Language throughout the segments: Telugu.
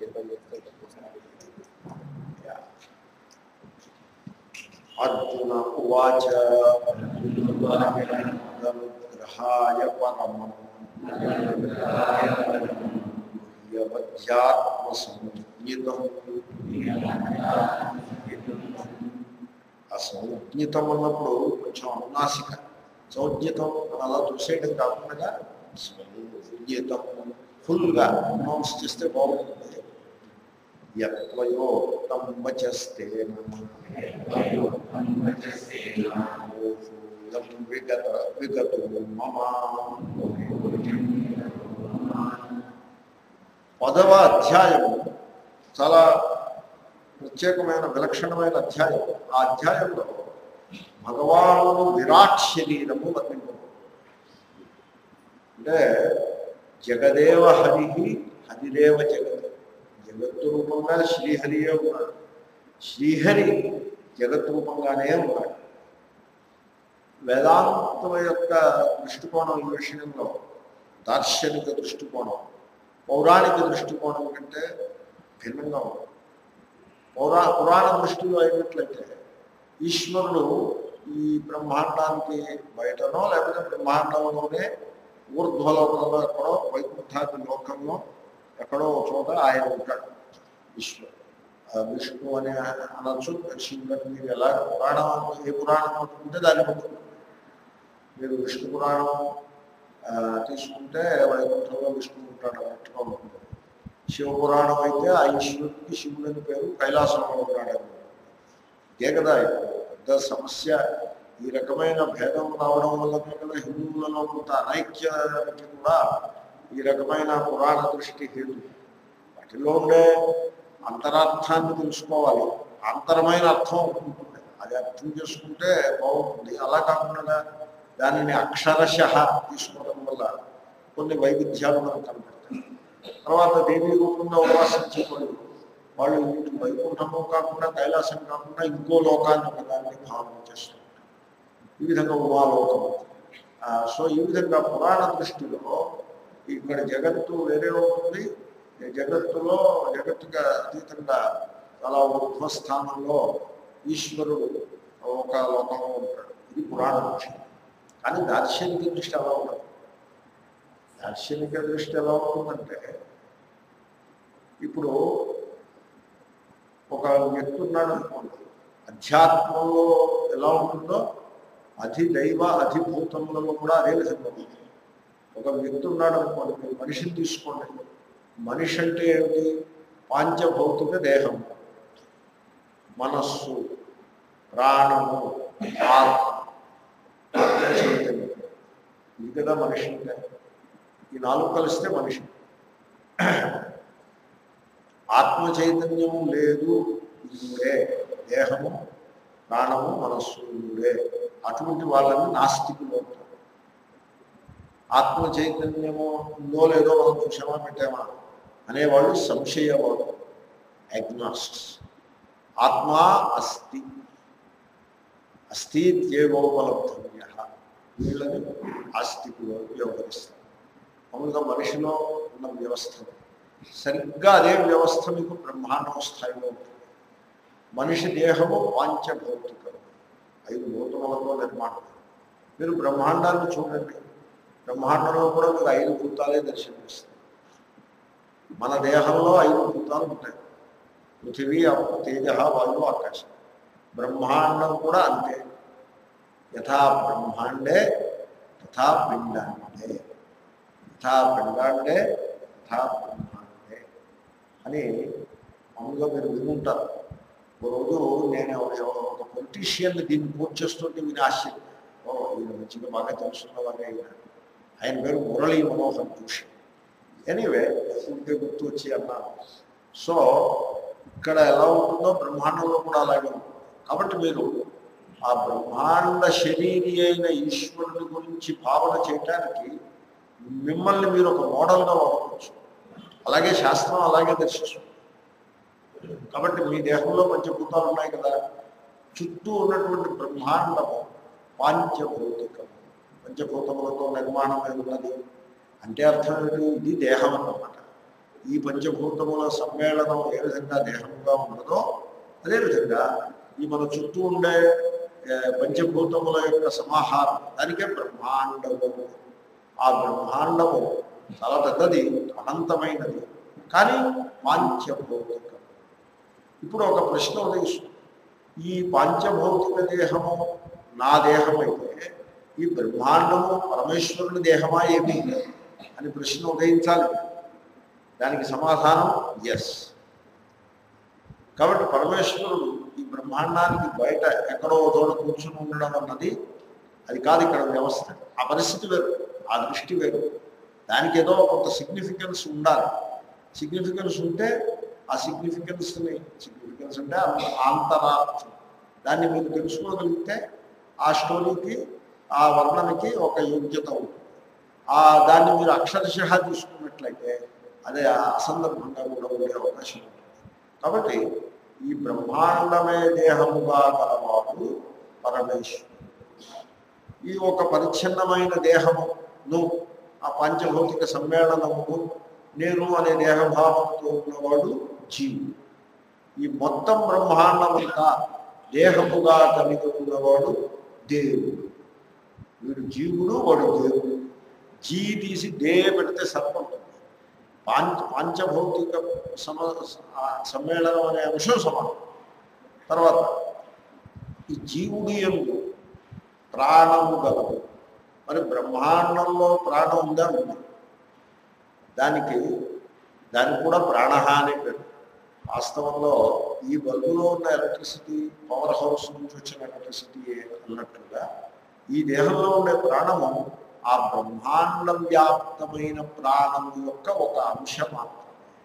డిపెండ్ చేస్తే తక్కువ అర్జున ఉవాచ గ్రహాయ పరమం యవధ్యాత్మ సంజ్ఞితం ఆ సంజ్ఞితం అన్నప్పుడు కొంచెం అనునాసిక సంజ్ఞితం అని అలా చూసేయడం కాకుండా సంజ్ఞితం ఫుల్గా అనౌన్స్ చేస్తే బాగుంటుంది యత్వయోక్తం వచస్తేన విగత విగతు మమ పదవ అధ్యాయము చాలా ప్రత్యేకమైన విలక్షణమైన అధ్యాయం ఆ అధ్యాయంలో భగవాను విరాట్ శరీరము వర్ణింపబడింది అంటే జగదేవ హరి హరిదేవ జగత్ జగత్తు రూపంగా శ్రీహరియే ఉన్నాడు శ్రీహరి జగత్ రూపంగానే ఉన్నాడు వేదాంతం యొక్క దృష్టికోణం ఈ విషయంలో దార్శనిక దృష్టికోణం పౌరాణిక దృష్టికోణం కంటే భిన్నంగా ఉంది పౌరా పురాణ దృష్టిలో అయినట్లయితే ఈశ్వరుడు ఈ బ్రహ్మాండానికి బయటనో లేకపోతే బ్రహ్మాండంలోనే ఊర్ధ్వలోకంలో ఎక్కడో వైకుంఠాది లోకంలో ఎక్కడో ఒక చోట ఆయన ఉంటాడు ఈశ్వరుడు ఆ విష్ణు అని అనొచ్చు శివుడు మీరు ఎలా పురాణం ఏ పురాణం పట్టుకుంటే దాన్ని పట్టుకుంటారు మీరు విష్ణు పురాణం ఆ, తీసుకుంటే వైకుంఠంలో విష్ణు ఉంటాడు అన్నట్టుగా ఉంటుంది శివపురాణం అయితే ఆ ఈశ్వరుడికి శివుడు అని పేరు కైలాసంలో ఉన్నాడని ఇదే కదా ఇప్పుడు పెద్ద సమస్య ఈ రకమైన భేదం రావడం వల్లనే కదా హిందువులలో కొంత అనైక్యానికి కూడా ఈ రకమైన పురాణ దృష్టి హేతు వాటిలో ఉండే అంతరార్థాన్ని తెలుసుకోవాలి అంతరమైన అర్థం ఉంటుంది అది అర్థం చేసుకుంటే బాగుంటుంది అలా కాకుండా దానిని అక్షరశ తీసుకోవడం వల్ల కొన్ని వైవిధ్యాలు మనకు కనపడతాయి తర్వాత దేవి రూపంగా ఉపాసించేవాళ్ళు వాళ్ళు ఇటు వైకుంఠము కాకుండా కైలాసం కాకుండా ఇంకో లోకాన్ని ఒకదాన్ని భావన చేస్తారు ఈ విధంగా ఉమాలోకం ఆ, సో ఈ విధంగా పురాణ దృష్టిలో ఇక్కడ జగత్తు వేరే ఉంటుంది ఈ జగత్తులో జగత్తుగా అతీతంగా చాలా ఊర్ధ్వస్థానంలో ఈశ్వరుడు ఒక లోకంలో ఉంటాడు ఇది పురాణ దృష్టి కానీ దార్శనిక దృష్టి ఎలా ఉండదు దార్శనిక దృష్టి ఎలా ఉంటుందంటే ఇప్పుడు ఒక వ్యక్తి ఉన్నాడు అనుకోండి అధ్యాత్మంలో ఎలా ఉంటుందో అధిదైవ అధిభూతములలో కూడా అదే విధంగా ఉంటుంది ఒక వ్యక్తి ఉన్నాడు అనుకోండి మీరు మనిషిని తీసుకోండి మనిషి అంటే ఏమిటి పాంచభౌతిక దేహం మనస్సు ప్రాణము ఆత్మ ఆత్మ చైతన్యం ఇది కదా మనిషి అంటే ఈ నాలుగు కలిస్తే మనిషి ఆత్మ చైతన్యము లేదు ఇదే దేహము ప్రాణము మనస్సు ఇదే అటువంటి వాళ్ళని నాస్తికులు అంటారు ఆత్మ చైతన్యము ఉందో లేదో మనం చూసామా పెట్టామా అనేవాళ్ళు సంశయవాడు అగ్నాస్ట్స్ ఆత్మ అస్తి అస్థిత్యేవోపలబ్ధమ్య వీళ్ళని ఆస్తికులు వ్యవహరిస్తారు మామూలుగా మనిషిలో ఉన్న వ్యవస్థ సరిగ్గా అదే వ్యవస్థ మీకు బ్రహ్మాండం స్థాయిలో ఉంటుంది మనిషి దేహము పాంచభౌతికం ఐదు భూతములతో నిర్మాణం మీరు బ్రహ్మాండాన్ని చూడండి బ్రహ్మాండంలో కూడా మీకు ఐదు భూతాలే దర్శనమిస్తాయి మన దేహంలో ఐదు భూతాలు ఉంటాయి పృథివీ అప్పు తేజ వాయువు ఆకాశం బ్రహ్మాండం కూడా అంతే యథా బ్రహ్మాండే తథా పిండాండే యథా పిండాండే తథా బ్రహ్మాండే అని మామూలుగా మీరు వినుంటారు ఒక రోజు నేను ఎవరో ఒక పొలిటీషియన్ దీన్ని పూర్తి చేస్తుంటే విని ఆశ్చర్యం ఓ ఈయన మంచిగా బాగా తెలుసున్నవారే ఈయన ఆయన పేరు మురళీ మనోహర్ జోషి ఎనీవే ఇంకే గుర్తు వచ్చి అన్నాను సో ఇక్కడ ఎలా ఉంటుందో బ్రహ్మాండంలో కూడా అలాగే ఉంటుంది కాబట్టి మీరు ఆ బ్రహ్మాండ శరీరి అయిన ఈశ్వరుని గురించి భావన చేయటానికి మిమ్మల్ని మీరు ఒక మోడల్గా వాడుకోవచ్చు అలాగే శాస్త్రం అలాగే దర్శిస్తుంది కాబట్టి మీ దేహంలో పంచభూతాలు ఉన్నాయి కదా చుట్టూ ఉన్నటువంటి బ్రహ్మాండము పాంచభౌతికం పంచభూతములతో నిర్మాణమై ఉన్నది అంటే అర్థం ఏంటి ఇది దేహం అన్నమాట ఈ పంచభూతముల సమ్మేళనం ఏ విధంగా దేహముగా ఉన్నదో అదేవిధంగా ఈ మన చుట్టూ ఉండే ఏ, పంచభూతముల యొక్క సమాహారం దానికే బ్రహ్మాండము ఆ బ్రహ్మాండము చాలా పెద్దది అనంతమైనది కానీ పాంచభౌతికం ఇప్పుడు ఒక ప్రశ్న ఉదయిస్తుంది ఈ పాంచభౌతిక దేహము నా దేహం అయితే ఈ బ్రహ్మాండము పరమేశ్వరుని దేహమా ఏమి అని ప్రశ్న ఉదయించాలి దానికి సమాధానం ఎస్ కాబట్టి పరమేశ్వరుడు ఈ బ్రహ్మాండానికి బయట ఎక్కడో చోట కూర్చుని ఉండడం అన్నది అది కాదు ఇక్కడ వ్యవస్థ ఆ పరిస్థితి వేరు ఆ దృష్టి వేరు దానికి ఏదో కొంత సిగ్నిఫికెన్స్ ఉండాలి సిగ్నిఫికెన్స్ ఉంటే ఆ సిగ్నిఫికెన్స్ని సిగ్నిఫికెన్స్ అంటే అంత- ఆంతరార్థం దాన్ని మీరు తెలుసుకోగలిగితే ఆ స్టోరీకి ఆ వర్ణనకి ఒక యోగ్యత ఉంటుంది ఆ దాన్ని మీరు అక్షరశః తీసుకున్నట్లయితే అదే అసందర్భంగా కూడా ఉండే అవకాశం ఉంటుంది కాబట్టి ఈ బ్రహ్మాండమే దేహముగా గలవాడు పరమేశ్వరుడు ఈ ఒక పరిచ్ఛిన్నమైన దేహము నువ్వు ఆ పంచభౌతిక సమ్మేళనము నేను అనే దేహభావంతో ఉన్నవాడు జీవుడు ఈ మొత్తం బ్రహ్మాండమంతా దేహముగా కలిగి ఉన్నవాడు దేవుడు వీడు జీవుడు వాడు దేవుడు జీ తీసి దే పెడితే సరిపడుతుంది పాంచ పాంచభౌతిక సమ ఆ సమ్మేళనం అనే అంశం సమానం తర్వాత ఈ జీవుడి ఎందు ప్రాణము గలదు మరి బ్రహ్మాండంలో ప్రాణం ఉందా ఉంది దానికి దానికి కూడా ప్రాణహాని పేరు వాస్తవంలో ఈ బల్బులో ఉన్న ఎలక్ట్రిసిటీ పవర్ హౌస్ నుంచి వచ్చిన ఎలక్ట్రిసిటీ అన్నట్టుగా ఈ దేహంలో ఉండే ప్రాణము ఆ బ్రహ్మాండ వ్యాప్తమైన ప్రాణము యొక్క ఒక అంశం మాత్రమే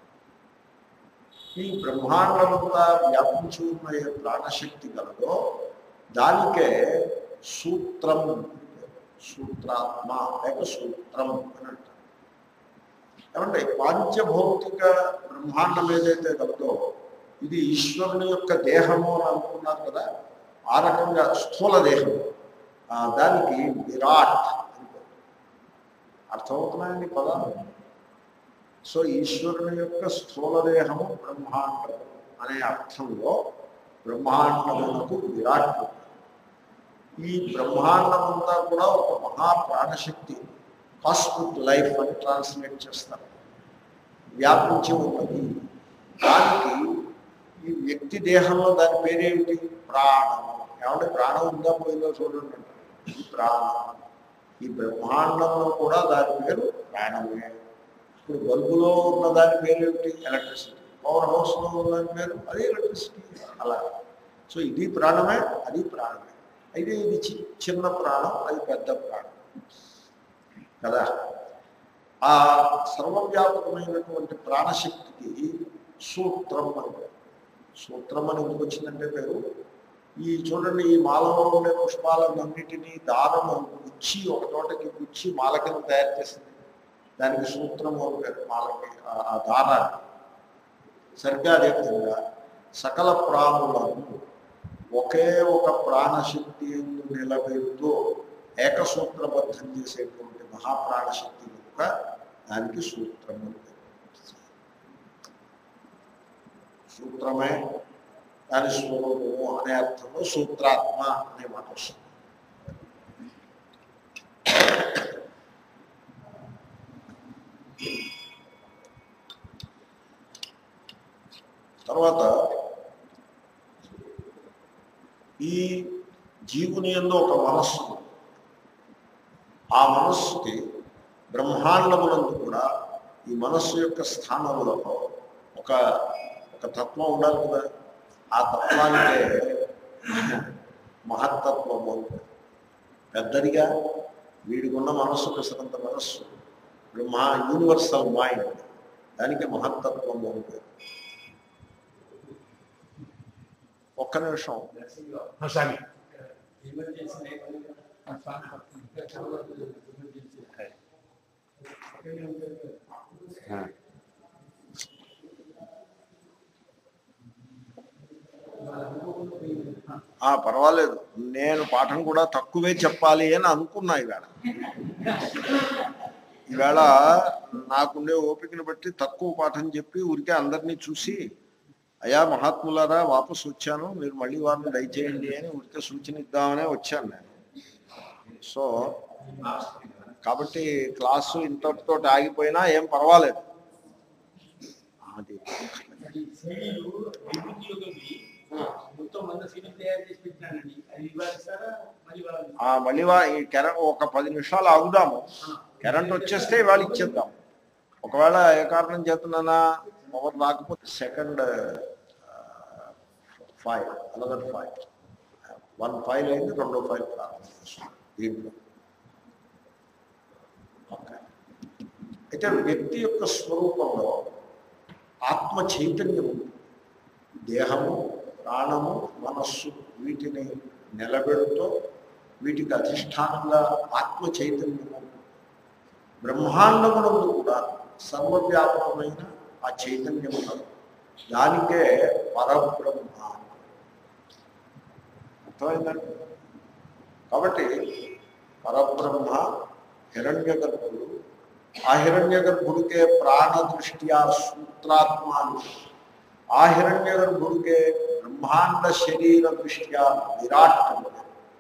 ఈ బ్రహ్మాండమంతా వ్యాపించి ఉన్న ఏ ప్రాణశక్తి గలదో దానికే సూత్రం సూత్రాత్మ లేక సూత్రం అని అంటారు ఏమంటే పాంచభౌతిక బ్రహ్మాండం ఏదైతే కలదో ఇది ఈశ్వరుని యొక్క దేహము అని అనుకున్నారు కదా ఆ రకంగా స్థూల దేహం ఆ, దానికి విరాట్ అని పేరు. అర్థమవుతున్నాయండి పదాలు సో ఈశ్వరుని యొక్క స్థూల దేహము బ్రహ్మాండం అనే అర్థంలో బ్రహ్మాండమునకు విరాట్ ఉంది. ఈ బ్రహ్మాండమంతా కూడా ఒక మహా ప్రాణశక్తి కాస్మిక్ లైఫ్ అని ట్రాన్స్లేట్ చేస్తారు వ్యాపించి ఉన్నది దానికి ఈ వ్యక్తి దేహంలో దాని పేరేమిటి ప్రాణం ఏమంటే ప్రాణం ఉందా పోయిందో చూడండి అంటారు. ఈ ప్రాణం ఈ బ్రహ్మాండంలో కూడా దాని పేరు ప్రాణమే ఇప్పుడు బల్బులో ఉన్న దాని పేరు ఏమిటి ఎలక్ట్రిసిటీ పవర్ హౌస్లో ఉన్న దాని పేరు అది ఎలక్ట్రిసిటీ అలా సో ఇది ప్రాణమే అది ప్రాణమే అయితే ఇది చి- చిన్న ప్రాణం అది పెద్ద ప్రాణం కదా ఆ సర్వవ్యాపకమైనటువంటి ప్రాణశక్తికి సూత్రం అని పేరు. సూత్రం అని ఎందుకు వచ్చిందంటే పేరు ఈ చూడండి ఈ మాలలో ఉండే పుష్పాలన్నింటినీ దారము గుచ్చి ఒక చోటకి గుచ్చి మాల కింద తయారు చేసింది దానికి సూత్రము అని పేరు మాలకి ఆ- ఆ దారాన్ని సరిగ్గా అదే విధంగా సకల ప్రాణులను ఒకే ఒక ప్రాణశక్తి ఎందు నిలబెడుతూ ఏకసూత్రబద్ధం చేసేటువంటి మహాప్రాణశక్తి కనుక దానికి సూత్రం అని పేరు. సూత్రమే దాని స్వరూపము అనే అర్థంలో సూత్రాత్మ అనే మాట వస్తుంది తర్వాత ఈ జీవుని ఎందు ఒక మనస్సు ఉంది. ఆ మనస్సుకి బ్రహ్మాండములందు కూడా ఈ మనస్సు యొక్క స్థానంలో ఒక ఒక తత్వం ఉండాలి కదా ఆ తత్వానికే మహత్తత్వము అని పేరు. పెద్దదిగా వీడికున్న మనస్సు ప్రసరంత మనస్సు బ్రహ్మ యూనివర్సల్ మైండ్ దానికి మహత్తత్వము అని పేరు ఒక్క నిమిషం స్వామి ఆ పర్వాలేదు నేను పాఠం కూడా తక్కువే చెప్పాలి అని అనుకున్నా ఇవాళ ఈవేళ నాకుండే ఓపికను బట్టి తక్కువ పాఠం చెప్పి ఊరికే అందరినీ చూసి అయా మహాత్ములారా వాపసు వచ్చాను మీరు మళ్ళీ వారిని దయచేయండి అని ఊరికే సూచన ఇద్దామనే వచ్చాను నేను సో కాబట్టి క్లాసు ఇంతటితో ఆగిపోయినా ఏం పర్వాలేదు అది అది సీడీలు విద్యుత్యోగవి మొత్తం వంద సీడీలు తయారు చేసి పెట్టినానండి అది ఇవాళ ఇస్తారా మళ్ళీ వాళ్ళు ఆ మళ్ళీ వా- ఈ కరెంట్ ఒక పది నిమిషాలు ఆగుదాము కరెంట్ వచ్చేస్తే ఇవాళ ఇచ్చేద్దాం ఒకవేళ ఏ కారణం చేతనైనా పవర్ రాకపోతే second file another file one file అయింది రెండో ఫైల్ ప్రారంభిస్తాం దీంట్లో ఓకే అయితే వ్యక్తి యొక్క స్వరూపంలో ఆత్మ చైతన్యం ఉంది. దేహము ప్రాణము మనస్సు వీటిని నిలబెడుతూ వీటికి అధిష్టానంగా ఆత్మ చైతన్యము బ్రహ్మాండమునందు కూడా సర్వవ్యాపకమైన ఆ చైతన్యం ఉన్నది దానికే పరబ్రహ్మ అర్థమైందండి కాబట్టి పరబ్రహ్మ హిరణ్య గర్భుడు ఆ హిరణ్య గర్భుడికే ప్రాణ దృష్ట్యా సూత్రాత్మాను ఆ హిరణ్య గర్భుడికే బ్రహ్మాండ శరీర దృష్ట్యా విరాట్ అన్నారు.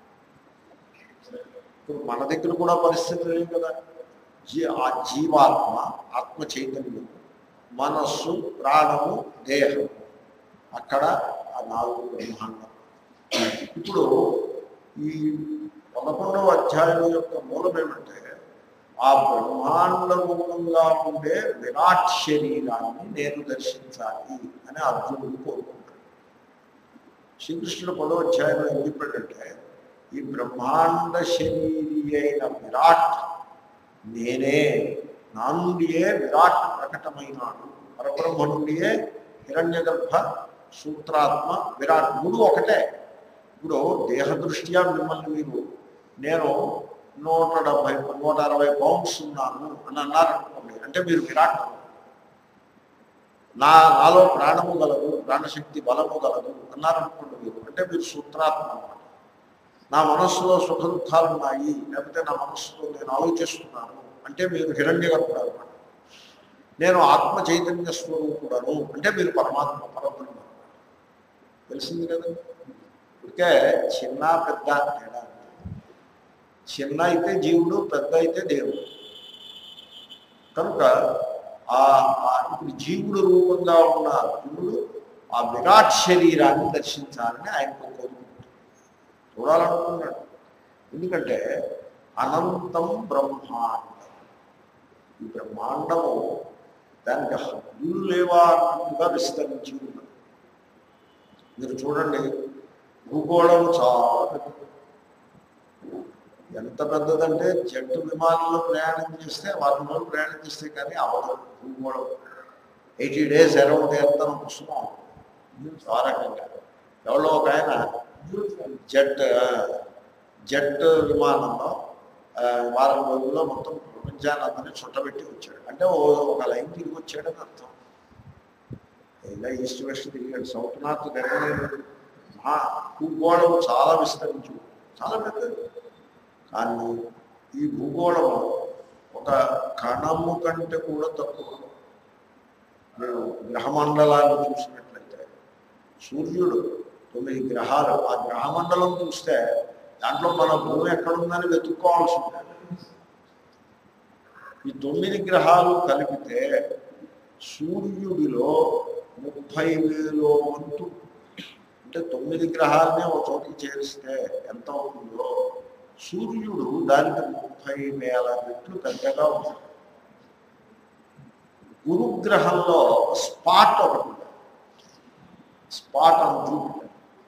ఇప్పుడు మన దగ్గర కూడా పరిస్థితి లేదు కదా జీ ఆ జీవాత్మ ఆత్మ చైతన్యం మనస్సు ప్రాణము దేహం అక్కడ ఆ నాలుగు బ్రహ్మాండం ఇప్పుడు ఈ పదకొండవ అధ్యాయం యొక్క మూలం ఏమంటే ఆ బ్రహ్మాండముగా ఉండే విరాట్ శరీరాన్ని నేను దర్శించాలి అని అర్జునుడు కోరుకుంటాడు శ్రీకృష్ణుడు పదో అధ్యాయంలో ఏం చెప్పాడంటే ఈ బ్రహ్మాండ శరీరి అయిన విరాట్ నేనే నా నుండియే విరాట్ ప్రకటమైనాడు పరబ్రహ్మ నుండియే హిరణ్య గర్భ సూత్రాత్మ విరాట్ మూడు ఒకటే ఇప్పుడు దేహ దృష్ట్యా మిమ్మల్ని మీరు నేను నూట డెబ్బై నూట అరవై పౌండ్స్ ఉన్నాను అని అన్నారనుకోండి అంటే మీరు విరాట్ నా నాలో ప్రాణము గలదు ప్రాణశక్తి బలము గలదు అన్నారనుకోండి మీరు అంటే మీరు సూత్రాత్మ అన్నమాట నా మనస్సులో సుఖ దుఃఖాలు ఉన్నాయి లేకపోతే నా మనస్సులో నేను ఆలోచిస్తున్నాను అంటే మీరు హిరణ్య గర్భుడు అనమాట నేను ఆత్మ చైతన్య స్వరూపుడను అంటే మీరు పరమాత్మ పరబ్రహ్మ తెలిసింది కదండి ఇకే చిన్న పెద్ద తేడా చిన్న అయితే జీవుడు పెద్ద అయితే దేవుడు కనుక ఆ ఆ ఇప్పుడు జీవుడు రూపంగా ఉన్న అర్జునుడు ఆ విరాట్ శరీరాన్ని దర్శించాలని ఆయన కోరుకుంటున్నాడు చూడాలనుకున్నాడు ఎందుకంటే అనంతం బ్రహ్మాండం ఈ బ్రహ్మాండము దానికి హద్దులు లేవా అన్నట్టుగా విస్తరించి ఉన్నది మీరు చూడండి భూగోళం చాలా పెద్దది. ఎంత పెద్దదంటే జట్టు విమానంలో ప్రయాణం చేస్తే వారం రోజులు ప్రయాణం చేస్తే కానీ అవ్వదు భూగోళం ఎయిటీ డేస్ అరౌండ్ ఎత్తనం పుస్తకం ఆ రకంగా ఎవరో ఒక ఆయన జెట్ జెట్ విమానంలో ఆ, వారం రోజుల్లో మొత్తం ప్రపంచాన్ని అందరినీ చుట్టబెట్టి వచ్చాడు అంటే ఓ- ఒక లైన్ తిరిగి వచ్చాడని అర్థం ఇలా ఈస్ట్ వెస్ట్ తిరిగాడు సౌత్ నార్త్ తిరగలేదు మహా భూగోళం చాలా విస్తరించు చాలా పెద్దది కానీ ఈ భూగోళం ఒక కణము కంటే కూడా తక్కువ మీరు గ్రహమండలాన్ని చూసినట్లయితే సూర్యుడు తొమ్మిది గ్రహాలు ఆ గ్రహమండలం చూస్తే దాంట్లో మన భూమి ఎక్కడుందని వెతుక్కోవాల్సి ఉంటుంది ఈ తొమ్మిది గ్రహాలు కలిపితే సూర్యుడిలో ముప్పై వేలో వంతు అంటే తొమ్మిది గ్రహాలనే ఒక చోటికి చేరిస్తే ఎంత అవుతుందో సూర్యుడు దానికి ముప్పై వేల రెట్లు పెద్దగా ఉంటుంది గురుగ్రహంలో స్పాట్ ఒకటి ఉంది. స్పాట్ అని జూపిటర్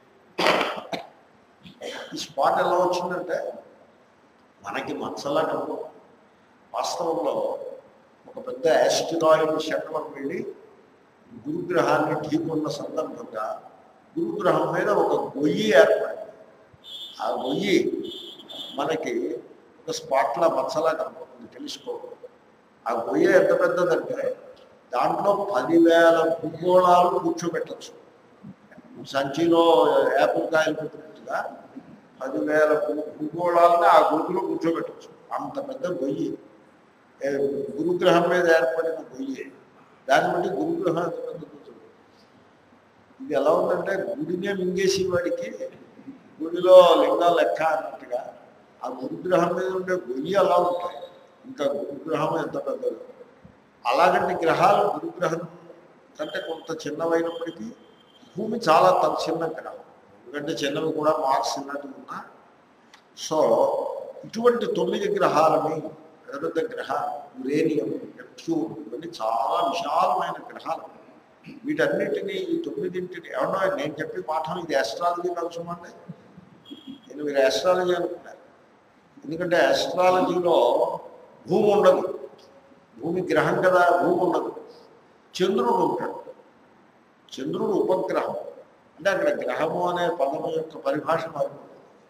ఈ స్పాట్ ఎలా వచ్చిందంటే మనకి మచ్చలా కనుక వాస్తవంలో ఒక పెద్ద యాస్టిరాయిడ్ శకలం వెళ్ళి గురుగ్రహాన్ని ఢీకొన్న సందర్భంగా గురుగ్రహం మీద ఒక గొయ్యి ఏర్పడింది ఆ గొయ్యి మనకి ఒక స్పాట్లా మచ్చలా కనపడుతుంది తెలుసుకోవాలి ఆ గొయ్య ఎంత పెద్దదంటే దాంట్లో పదివేల భూగోళాలు కూర్చోబెట్టచ్చు సంచిలో యాపిల్ కాయలు పెట్టినట్టుగా పదివేల భూ- భూగోళాలని ఆ గొయ్యిలో కూర్చోబెట్టచ్చు అంత పెద్ద గొయ్యి ఏ, గురుగ్రహం మీద ఏర్పడిన గొయ్యి దాన్ని బట్టి గురుగ్రహం ఎంత పెద్దదో చూడు. ఇది ఎలా ఉందంటే గుడినే మింగేసి వాడికి గుడిలో లింగాలు లెక్క అన్నట్టుగా ఆ గురుగ్రహం మీద ఉండే గొయ్యి అలా ఉంటాయి ఇంకా గురుగ్రహం ఎంత పెద్దదో అలాగంటి గ్రహాలు గురుగ్రహం కంటే కొంత చిన్నవైనప్పటికీ భూమి చాలా తన చిన్న గ్రహం ఎందుకంటే చిన్నవి కూడా మార్క్స్ ఉన్నట్టు ఉన్నా సో ఇటువంటి తొమ్మిది గ్రహాలని పెద్ద పెద్ద గ్రహాలు యురేనియం నెప్ట్యూన్ ఇవన్నీ చాలా విశాలమైన గ్రహాలు వీటన్నిటిని ఈ తొమ్మిదింటిని ఏమన్నా నేను చెప్పే పాఠం ఇది ఆస్ట్రాలజీ కలుసుమండి నేను మీరు ఆస్ట్రాలజీ అనుకున్నారు ఎందుకంటే ఆస్ట్రాలజీలో భూమి ఉండదు భూమి గ్రహం కదా భూమి ఉండదు చంద్రుడు ఉంటాడు చంద్రుడు ఉపగ్రహం అంటే అక్కడ గ్రహము అనే పదము యొక్క పరిభాష మారిపోతుంది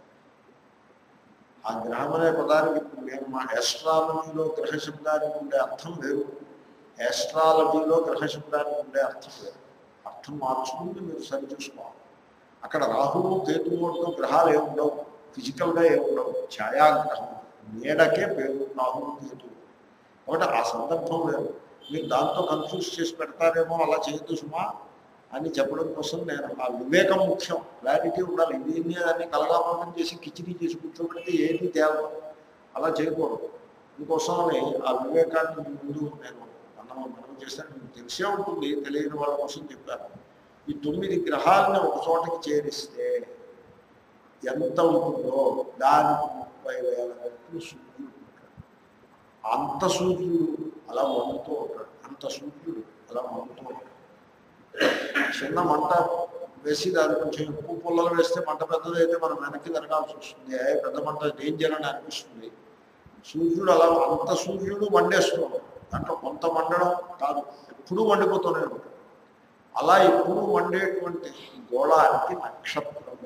ఆ గ్రహం అనే పదానికి ఇప్పుడు నేను మా ఎస్ట్రాలజీలో గ్రహ శబ్దానికి ఉండే అర్థం వేరు ఎస్ట్రాలజీలో గ్రహ శబ్దానికి ఉండే అర్థం వేరు అర్థం మార్చుకుంటే మీరు సరి చూసుకోవాలి అక్కడ రాహువు కేతువు అంటూ గ్రహాలు ఏముండవు ఫిజికల్గా ఏముండవు ఛాయాగ్రహం నీడకే పేరు రాహువు కేతువు కాబట్టి ఆ సందర్భం లేదు మీరు దాంతో కన్ఫ్యూజ్ చేసి పెడతారేమో అలా చేయొద్దు సుమా అని చెప్పడం కోసం నేను ఆ వివేకం ముఖ్యం క్లారిటీ ఉండాలి దీన్ని దాన్ని కలగాపనం చేసి కిచిడి చేసి కూర్చోబెడితే ఏది తేలదు అలా చేయకూడదు అందుకోసమని ఆ వివేకాన్ని మీ ముందు నేను మనం మనం చేస్తే మీకు తెలిసే ఉంటుంది తెలియని వాళ్ళ కోసం చెప్పాను ఈ తొమ్మిది గ్రహాలను ఒక చోటకి చేరిస్తే ఎంత ఉంటుందో దానికి ముప్పై వేల రెట్లు సూర్యుడు ఉంటాడు అంత సూర్యుడు అలా మండుతూ ఉంటాడు అంత సూర్యుడు అలా మండుతూ ఉంటాడు చిన్న మంట వేసి దాన్ని కొంచెం ఎక్కువ పుల్లలు వేస్తే మంట పెద్దదైతే మనం వెనక్కి తిరగాల్సి వస్తుంది ఏ పెద్ద మంట డేంజర్ అని అనిపిస్తుంది సూర్యుడు అలా అంత సూర్యుడు మండేస్తూ ఉంటాడు దాంట్లో కొంత మండడం కాదు ఎప్పుడూ మండిపోతూనే ఉంటాడు అలా ఎప్పుడూ మండేటువంటి గోళానికి నక్షత్రము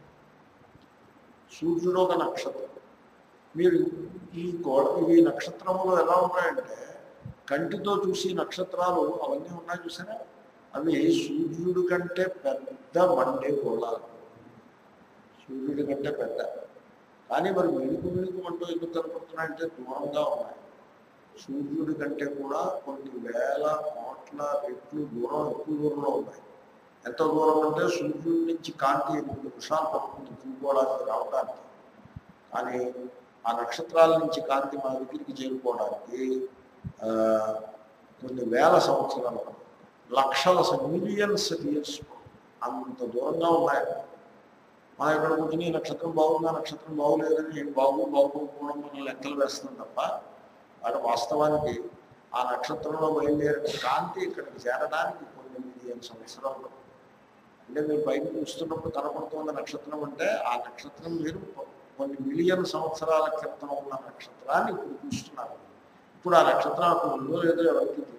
సూర్యుడు ఒక నక్షత్రం మీరు ఈ గోడ ఈ నక్షత్రములు ఎలా ఉంటాయంటే కంటితో చూసి నక్షత్రాలు అవన్నీ ఉన్నాయి చూసారా అవి సూర్యుడి కంటే పెద్ద మండే గోళాలు సూర్యుడి కంటే పెద్ద కానీ మరి మిడుకు మిడుకు అంటూ ఎందుకు కనపడుతున్నాయంటే దూరంగా ఉన్నాయి సూర్యుడి కంటే కూడా కొన్ని వేల కోట్ల రెట్లు దూరం ఎక్కువ దూరంలో ఉన్నాయి ఎంత దూరం అంటే సూర్యుడి నుంచి కాంతి ఎనిమిది నిమిషాలు పడుతుంది భూగోళానికి రావడానికి కానీ ఆ నక్షత్రాల నుంచి కాంతి మా దగ్గరికి చేరుకోవడానికి ఆ, కొన్ని వేల సంవత్సరాలు పడుతుంది. లక్షల మిలియన్స్ ఇయర్స్ అంత దూరంగా ఉన్నాయి మన ఇక్కడ కూర్చుని ఈ నక్షత్రం బాగుందా నక్షత్రం బాగులేదని ఏం బాగు బాగోకపోవడం మనం లెక్కలు వేస్తున్నాం తప్ప వాడు వాస్తవానికి ఆ నక్షత్రంలో బయలుదేరిన కాంతి ఇక్కడికి చేరడానికి కొన్ని మిలియన్ సంవత్సరాలు పడుతుంది. అంటే మీరు బయట చూస్తున్నప్పుడు కనపడుతున్న నక్షత్రం అంటే ఆ నక్షత్రం మీరు కొన్ని మిలియన్ సంవత్సరాల క్రితం ఉన్న నక్షత్రాన్ని ఇప్పుడు చూస్తున్నారు ఇప్పుడు ఆ నక్షత్రం అప్పుడు ఉందో లేదో ఎవరికి తెలియదు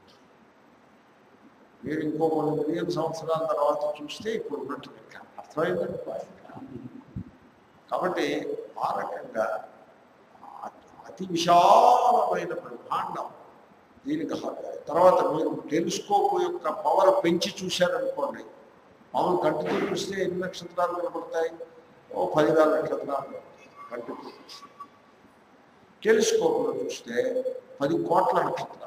మీరు ఇంకో కొన్ని మిలియన్ సంవత్సరాల తర్వాత చూస్తే ఇప్పుడు ఉన్నట్టు లెక్క అర్థమైందండి కాబట్టి ఆ రకంగా అతి- అతి విశాలమైన బ్రహ్మాండం దీనికి హ- తర్వాత మీరు టెలిస్కోప్ యొక్క పవర్ పెంచి చూశారనుకోండి మామూలు కంటితో చూస్తే ఎన్ని నక్షత్రాలు కనపడతాయి ఓ పదివేల నక్షత్రాలు కంటితో చూస్తే టెలిస్కోప్లో చూస్తే పది కోట్ల నక్షత్రాలు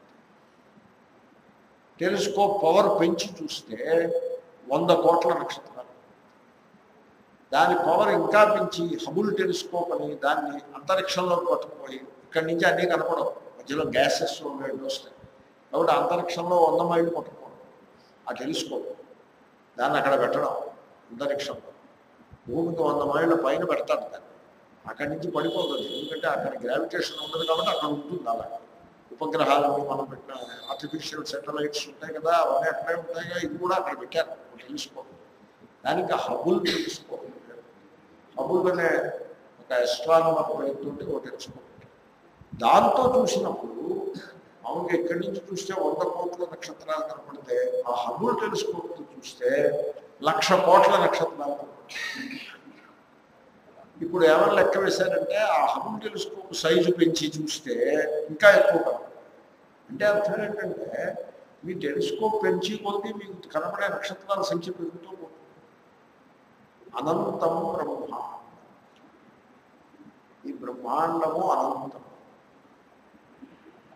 టెలిస్కోప్ పవర్ పెంచి చూస్తే వంద కోట్ల నక్షత్రాలు దాని పవర్ ఇంకా పెంచి హబుల్ టెలిస్కోప్ అని దాన్ని అంతరిక్షంలోకి పట్టుకుపోయి ఇక్కడి నుంచి అన్నీ కనపడవు మధ్యలో గ్యాసెస్ ఉండేవి వస్తాయి కాబట్టి అంతరిక్షంలో వంద మైళ్ళు పట్టుకోవడం ఆ టెలిస్కోప్ దాన్ని అక్కడ పెట్టడం అంతరిక్షంలో భూమికి వంద మైళ్ళ పైన పెడతాడు దాన్ని అక్కడి నుంచి పడిపోతుంది ఎందుకంటే అక్కడ గ్రావిటేషన్ ఉండదు కాబట్టి అక్కడ ఉంటుంది అలా ఉపగ్రహాలని మనం పెట్టిన ఆర్టిఫిషియల్ సెటిలైట్స్ ఉంటాయి కదా అవన్నీ అక్కడే ఉంటాయి కదా ఇది కూడా అక్కడ పెట్టారు టెలిస్కోప్ దానికి హబుల్ టెలిస్కోప్ పెట్టారు. హబుల్ అనే ఒక ఎస్ట్రానమర్ ప్రయత్నం ఒక టెలిస్కోప్ పెట్టారు. దాంతో చూసినప్పుడు మామూలుగా ఇక్కడి నుంచి చూస్తే వంద కోట్ల నక్షత్రాలు కనపడితే ఆ హబుల్ టెలిస్కోప్ తో చూస్తే లక్ష కోట్ల నక్షత్రాలు కనపడతాయి. ఇప్పుడు ఏమైనా లెక్క వేశారంటే ఆ హబుల్ టెలిస్కోప్ సైజు పెంచి చూస్తే ఇంకా ఎక్కువ కనపడతాయి. అంటే అర్థం ఏంటంటే మీ టెలిస్కోప్ పెంచి కొద్దీ మీకు కనపడే నక్షత్రాల సంఖ్య పెరుగుతూ పోతుంది అనంతం బ్రహ్మ ఈ బ్రహ్మాండము అనంతం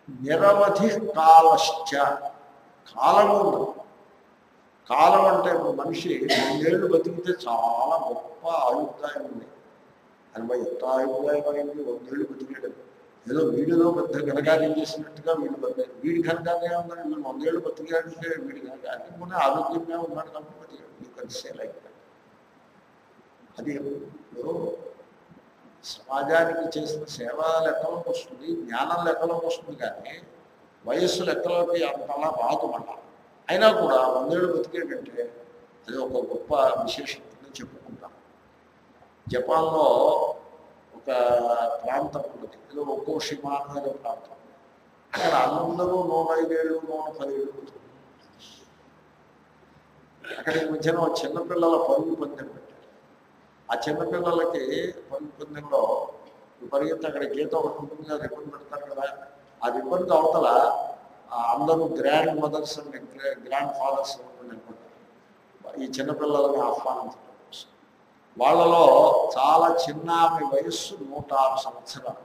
నిరవధి కాలశ్చ కాలము ఉన్నది కాలం అంటే ఇప్పుడు మనిషి రెండేళ్ళు బతికితే చాలా గొప్ప ఆయుర్దాయం ఉంది ఎనభై ఎంత ఆయుర్దాయం అయింది వందేళ్ళు బతికాడు ఏదో వీడిలో పెద్ద ఘనకార్యం చేసినట్టుగా వీడు బతికాడు వీడి ఘనకార్యం ఉందని వీడు వందేళ్ళు బతికాడంటే వీడి ఘనకార్యం కూడా ఆరోగ్యంగా ఉన్నాడు కాబట్టి బతికాడు యూ కెన్ సే లైక్ అది ఇప్పుడు సమాజానికి చేసిన సేవ లెక్కలోకి వస్తుంది జ్ఞానం లెక్కలోకి వస్తుంది కానీ వయస్సు లెక్కలోకి అంతలా రాదు మళ్ళా అయినా కూడా వందేళ్ళు బతికేటంటే అది ఒక గొప్ప విశేషం కింద చెప్పుకుంటాం జపాన్లో ఒక ప్రాంతం ఉన్నది ఏదో ఒక్కో షిమా అనేది ప్రాంతం అక్కడ అందరూ నూట ఐదేళ్ళు నూట పదిహేళ్ళు బతుకుతారు అక్కడికి మధ్యన ఒక చిన్నపిల్లల పరుగు పందెం పెట్టారు ఆ చిన్నపిల్లలకి పరుగు పందెంలో పరిగెత్తి అక్కడ గీత ఒకటి ఉంటుంది కదా రిబ్బన్ పెడతారు కదా ఆ రిబ్బన్ అవతల ఆ అందరూ grandmothers and grandfathers నిలబడ్డారు ఈ చిన్నపిల్లలని ఆహ్వానించడం కోసం వాళ్ళలో చాలా చిన్న ఆమె వయస్సు నూట ఆరు సంవత్సరాలు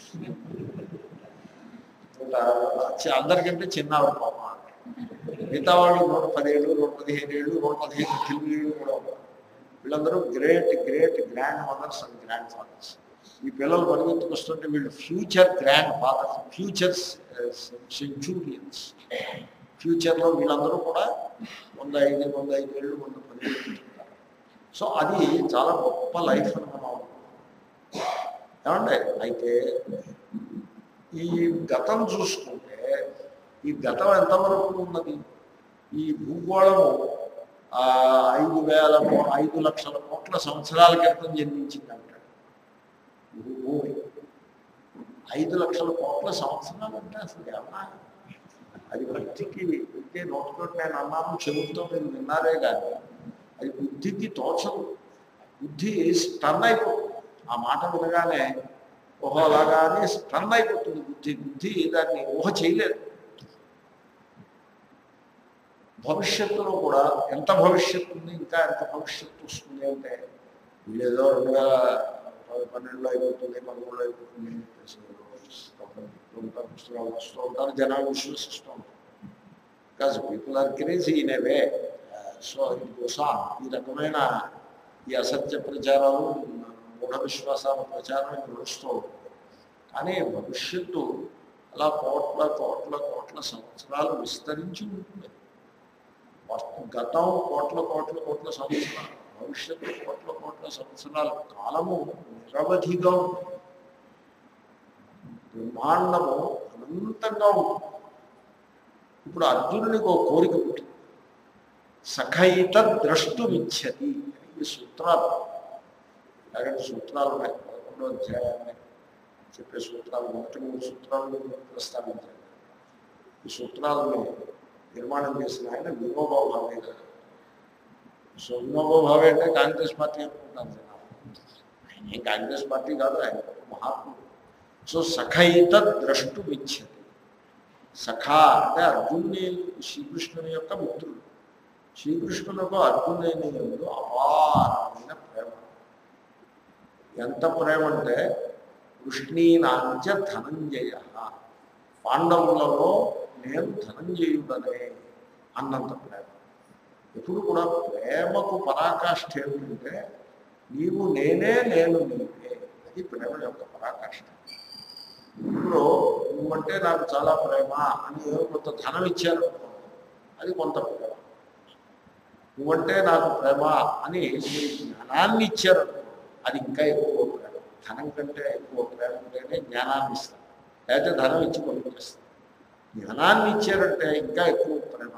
నూట ఆరు- చి- అందరికంటే చిన్న ఆవిడ పాప మిగతా వాళ్ళు నూట పదిహేడు నూట పదిహేను ఏళ్ళు నూట పదిహేను కిలోమీటర్లు కూడా ఉన్నారు వీళ్ళందరూ great great grandmothers and grandfathers ఈ పిల్లలు పరిగెత్తుకొస్తుంటే వీళ్ళు future grandfathers future centurions ఫ్యూచర్లో వీళ్ళందరూ కూడా వంద ఐదు వంద ఐదు ఏళ్ళు వంద పది పెట్టుకుంటారు సో అది చాలా గొప్ప లైఫ్ అని మనం అనుకుంటాం. ఏమండి అయితే ఈ గతం చూసుకుంటే ఈ గతం ఎంతవరకు ఉన్నది ఈ భూగోళము ఆ, ఐదు వేల కో- ఐదు లక్షల కోట్ల సంవత్సరాల క్రితం జన్మించింది అంటాడు భూ- భూమి ఐదు లక్షల కోట్ల సంవత్సరాలు అంటే అసలు ఏమన్నా అది బుద్ధికి ఇంకే నోటితోటి నేను అన్నాను చెవులతో మీరు విన్నారే కానీ అది బుద్ధికి తోచదు బుద్ధి స్టన్ అయిపోతుంది ఆ మాట వినగానే ఓహో అలాగానే స్టన్ అయిపోతుంది బుద్ధి బుద్ధి దాన్ని ఊహ చేయలేదు భవిష్యత్తులో కూడా ఎంత భవిష్యత్తు ఉంది ఇంకా ఎంత భవిష్యత్తు వస్తుంది అంటే వీళ్ళేదో రెండు వేల పన్నెండులో అయిపోతుంది పదమూడులో అయిపోతుంది అని చెప్పేసి చెప్తూ ఉంటారు పుస్తకాలు వస్తూ ఉంటారు జనాలు విశ్వసిస్తూ ఉంటారు because people are crazy in a way so it goes on ఈ రకమైన ఈ అసత్య ప్రచారాలు మూఢ విశ్వాసాల ప్రచారం ఇది నడుస్తూ ఉంటుంది కానీ భవిష్యత్తు అలా కోట్ల కోట్ల కోట్ల సంవత్సరాలు విస్తరించి ఉంటుంది వస్తు- గతం కోట్ల కోట్ల కోట్ల సంవత్సరాలు భవిష్యత్తు కోట్ల కోట్ల సంవత్సరాల కాలము నిరవధిగా ఉంటుంది బ్రహ్మాండము అనంతంగా ఉంటుంది ఇప్పుడు అర్జునునికి ఒక కోరిక పుట్టింది సఖయిత ద్రష్టుమిచ్చతి ఈ సూత్రాలు అలాగంటే సూత్రాలు ఉన్నాయి పదకొండో అధ్యాయాన్ని చెప్పే సూత్రాలు మొదటి మూడు సూత్రాలు ప్రస్తావించారు ఈ సూత్రాలను నిర్మాణం చేసిన ఆయన వినోబాబు భావే గారు సో వినోబాబు భావే అంటే కాంగ్రెస్ పార్టీ అనుకుంటాను జనాలు ఆయన ఏం కాంగ్రెస్ పార్టీ కాదు ఆయన ఒక మహాత్ముడు సో సఖయిత ద్రష్టుమిచ్చతి సఖా అంటే అర్జునుని శ్రీకృష్ణుని యొక్క మిత్రుడు శ్రీకృష్ణులకు అర్జునుని ఎందు అపారమైన ప్రేమ ఎంత ప్రేమ అంటే కృష్ణీనాంచ ధనంజయ పాండవులలో నేను ధనంజయుడనే అన్నంత ప్రేమ ఎప్పుడు కూడా ప్రేమకు పరాకాష్ఠ ఏమిటంటే నీవు నేనే నేను నీవే అది ప్రేమ యొక్క పరాకాష్ఠ ఇప్పుడు నువ్వంటే నాకు చాలా ప్రేమ అని ఏదో కొంత ధనం ఇచ్చారు అది కొంత ప్రేమ నువ్వంటే నాకు ప్రేమ అని మీరు జ్ఞానాన్ని ఇచ్చారు అది ఇంకా ఎక్కువ ప్రేమ ధనం కంటే ఎక్కువ ప్రేమ ఉంటేనే జ్ఞానాన్ని ఇస్తాను లేకపోతే ధనం ఇచ్చి పంపించేస్తాను జ్ఞానాన్ని ఇచ్చారంటే ఇంకా ఎక్కువ ప్రేమ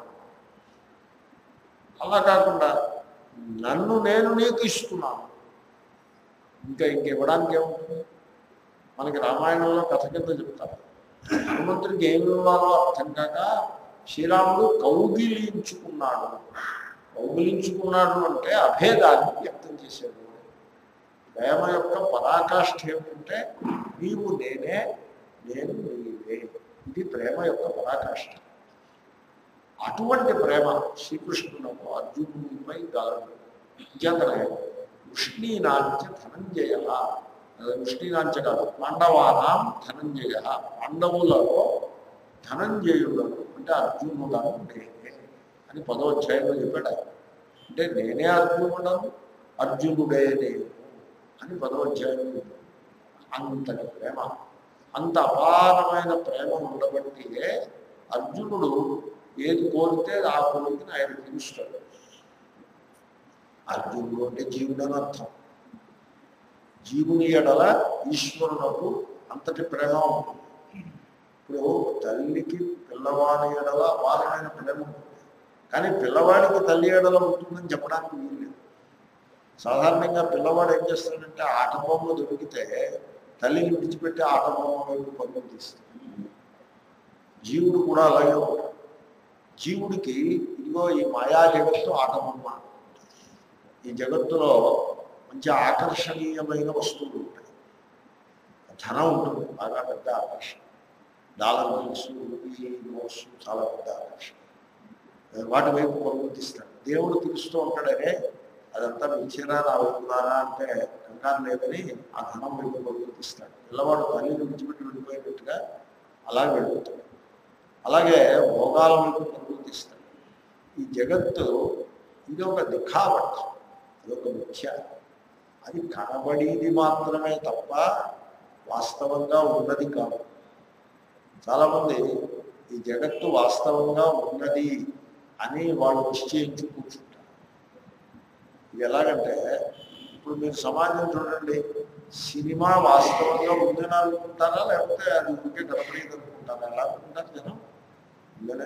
అలా కాకుండా నన్ను నేను నీకు ఇస్తున్నాను ఇంకా ఇంకివ్వడానికి ఏముంటుంది మనకి రామాయణంలో కథ కింద చెప్తారు హనుమంతుడికి ఏమి ఇవ్వాలో అర్థం కాక శ్రీరాముడు కౌగిలించుకున్నాడు కౌగిలించుకున్నాడు అంటే అభేదాన్ని వ్యక్తం చేశాడు ప్రేమ యొక్క పరాకాష్ఠ ఏమిటంటే నీవు నేనే నేను నీవే ఇది ప్రేమ యొక్క పరాకాష్ఠ అటువంటి ప్రేమ శ్రీకృష్ణునకు అర్జునుడిపై గలదు చేతనే వృష్ణీనాంచ ధనంజయ వృష్ణీనాంచ కాదు పాండవానాం ధనంజయ పాండవులలో ధనంజయుడను అంటే అర్జునుడను నేనే అని పదో అధ్యాయంలో చెప్పాడు ఆయన. అంటే నేనే అర్జునుడను అర్జునుడే నేను అని పదో అధ్యాయంలో చెప్పాడు అంతటి ప్రేమ అంత అపారమైన ప్రేమ ఉండబట్టియే అర్జునుడు ఏది కోరితే ఆ కోరికని ఆయన తీరుస్తాడు అర్జునుడు అంటే జీవుడు అని అర్థం జీవుని ఎడల ఈశ్వరునకు అంతటి ప్రేమ ఉంటుంది ఇప్పుడు తల్లికి పిల్లవాడి ఎడల అపారమైన ప్రేమ ఉంటుంది కానీ పిల్లవాడికి తల్లి ఎడల ఉంటుందని చెప్పడానికి వీల్లేదు సాధారణంగా పిల్లవాడు ఏం చేస్తాడంటే ఆట బొమ్మ దొరికితే తల్లిని విడిచిపెట్టి ఆట బొమ్మ వైపు పరుగులు తీస్తాడు జీవుడు కూడా అలాగే ఉంటాడు జీవుడికి ఇదిగో ఈ మాయా జగత్తు ఆట బొమ్మ ఈ జగత్తులో మంచి ఆకర్షణీయమైన వస్తువులు ఉంటాయి ధనం ఉంటుంది బాగా పెద్ద ఆకర్షణ డాలర్ బిల్స్ రూపీ నోట్స్ చాలా పెద్ద ఆకర్షణ వాటి వైపు పరుగులు తీస్తాడు దేవుడు పిలుస్తూ ఉంటాడనే అదంతా మించినా నా వైపునారా అంటే కంగారు లేదని ఆ ధనం వైపు పరుగులు తీస్తాడు పిల్లవాడు తల్లిని విడిచిపెట్టి వెళ్ళిపోయేటట్టుగా అలాగే వెళ్ళిపోతాడు అలాగే భోగాల వైపు పరుగులు తీస్తాడు ఈ జగత్తు ఇది ఒక దిఖావట్ ఇది ఒక మిథ్య అది కనబడేది మాత్రమే తప్ప వాస్తవంగా ఉన్నది కాదు చాలామంది ఈ జగత్తు వాస్తవంగా ఉన్నది అని వాళ్ళు నిశ్చయించి కూర్చుంటారు ఇది ఎలాగంటే ఇప్పుడు మీరు సమాజం చూడండి సినిమా వాస్తవంగా ఉందని అనుకుంటారా లేకపోతే అది ఉంటే కనపడేది అనుకుంటారా ఎలా అనుకుంటారు జనం ఉందనే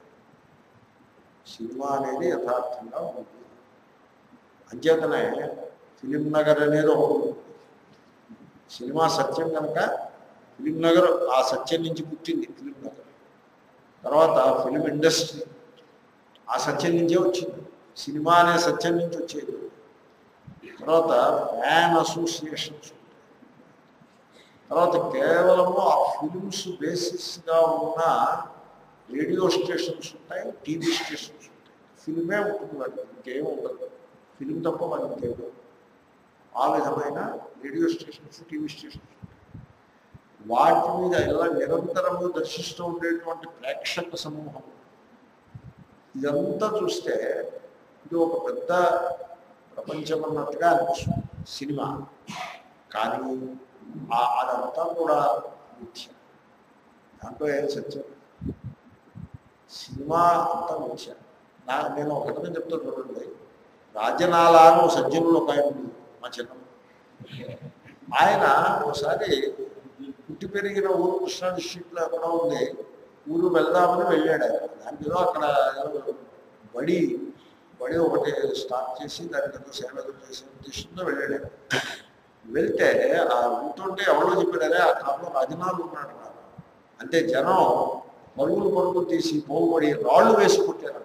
సినిమా అనేది యథార్థంగా ఉంది అంచేతనే ఫిలిం నగర్ అనేది ఒకటి ఉంది. సినిమా సత్యం కనుక ఫిలిం నగర్ ఆ సత్యం నుంచి పుట్టింది ఫిలిం నగర్ తర్వాత ఫిలిం ఇండస్ట్రీ ఆ సత్యం నుంచే వచ్చింది సినిమా అనే సత్యం నుంచి వచ్చేది తర్వాత ఫ్యాన్ అసోసియేషన్స్ ఉంటాయి తర్వాత కేవలము ఆ ఫిలిమ్స్ బేసిస్గా ఉన్న రేడియో స్టేషన్స్ ఉంటాయి టీవీ స్టేషన్స్ ఉంటాయి ఫిల్మే ఉంటుంది వాడికి ఇంకేం ఉండదు ఫిలిం తప్ప వాడికి ఇంకేం ఉండదు. ఆ విధమైన రేడియో స్టేషన్స్ టీవీ స్టేషన్స్ ఉంటాయి వాటి మీద ఇలా నిరంతరము దర్శిస్తూ ఉండేటువంటి ప్రేక్షక సమూహం ఇదంతా చూస్తే ఇది ఒక పెద్ద ప్రపంచం అన్నట్టుగా అనిపిస్తుంది సినిమా కానీ ఆ- అదంతా కూడా మిథ్య దాంట్లో ఏం సత్యం సినిమా అంతా మిథ్య నా నేను ఒకటే చెప్తా చూడండి రాజనాల అని ఓ సజ్జనులు ఒక ఆయన ఉన్నారు, మా చిన్న ఆయన ఒకసారి పుట్టి పెరిగిన ఊరు కృష్ణా డిస్ట్రిక్ట్లో ఎక్కడ ఉంది ఊరు వెళ్దామని వెళ్ళాడు ఆయన దాంట్లో అక్కడ ఏదో బడి బడి ఒకటి స్టార్ట్ చేసి దానికి ఏదో సేవ ఏదో చేసే ఉద్దేశంతో వెళ్ళాడు ఆయన. వెళ్తే ఆ ఉంటుంటే ఎవరో చెప్పాడే ఆ కాలంలో రాజనాలు ఉన్నాడు అన్నారు. అంటే జనం పరుగులు పరుగులు తీసి పోగుబడి రాళ్ళు వేసి కొట్టారు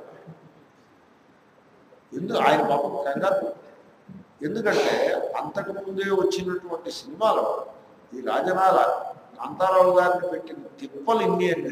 ఎందుకు ఆయన పాపం కంగారు ఎందుకంటే అంతకు ముందే వచ్చినటువంటి సినిమాలో ఈ రాజనాల కాంతారావు గారిని పెట్టిన తిప్పలు ఇన్ని అన్ని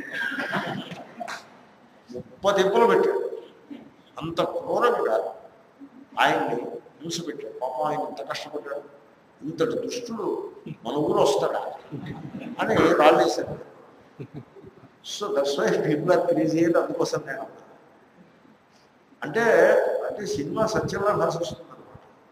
ముప్ప తిప్పలు పెట్టాడు అంత క్రూరంగా ఆయన్ని హింస పెట్టాడు పాపం ఆయన ఇంత కష్టపడ్డాడు ఇంతటి దుష్టుడు మన ఊరు వస్తాడా అని రాళ్ళేశాడు so that's why people are crazy అని అందుకోసం నేను అన్నా. అంటే అంటే సినిమా సత్యంలా భాషిస్తుంది అనమాట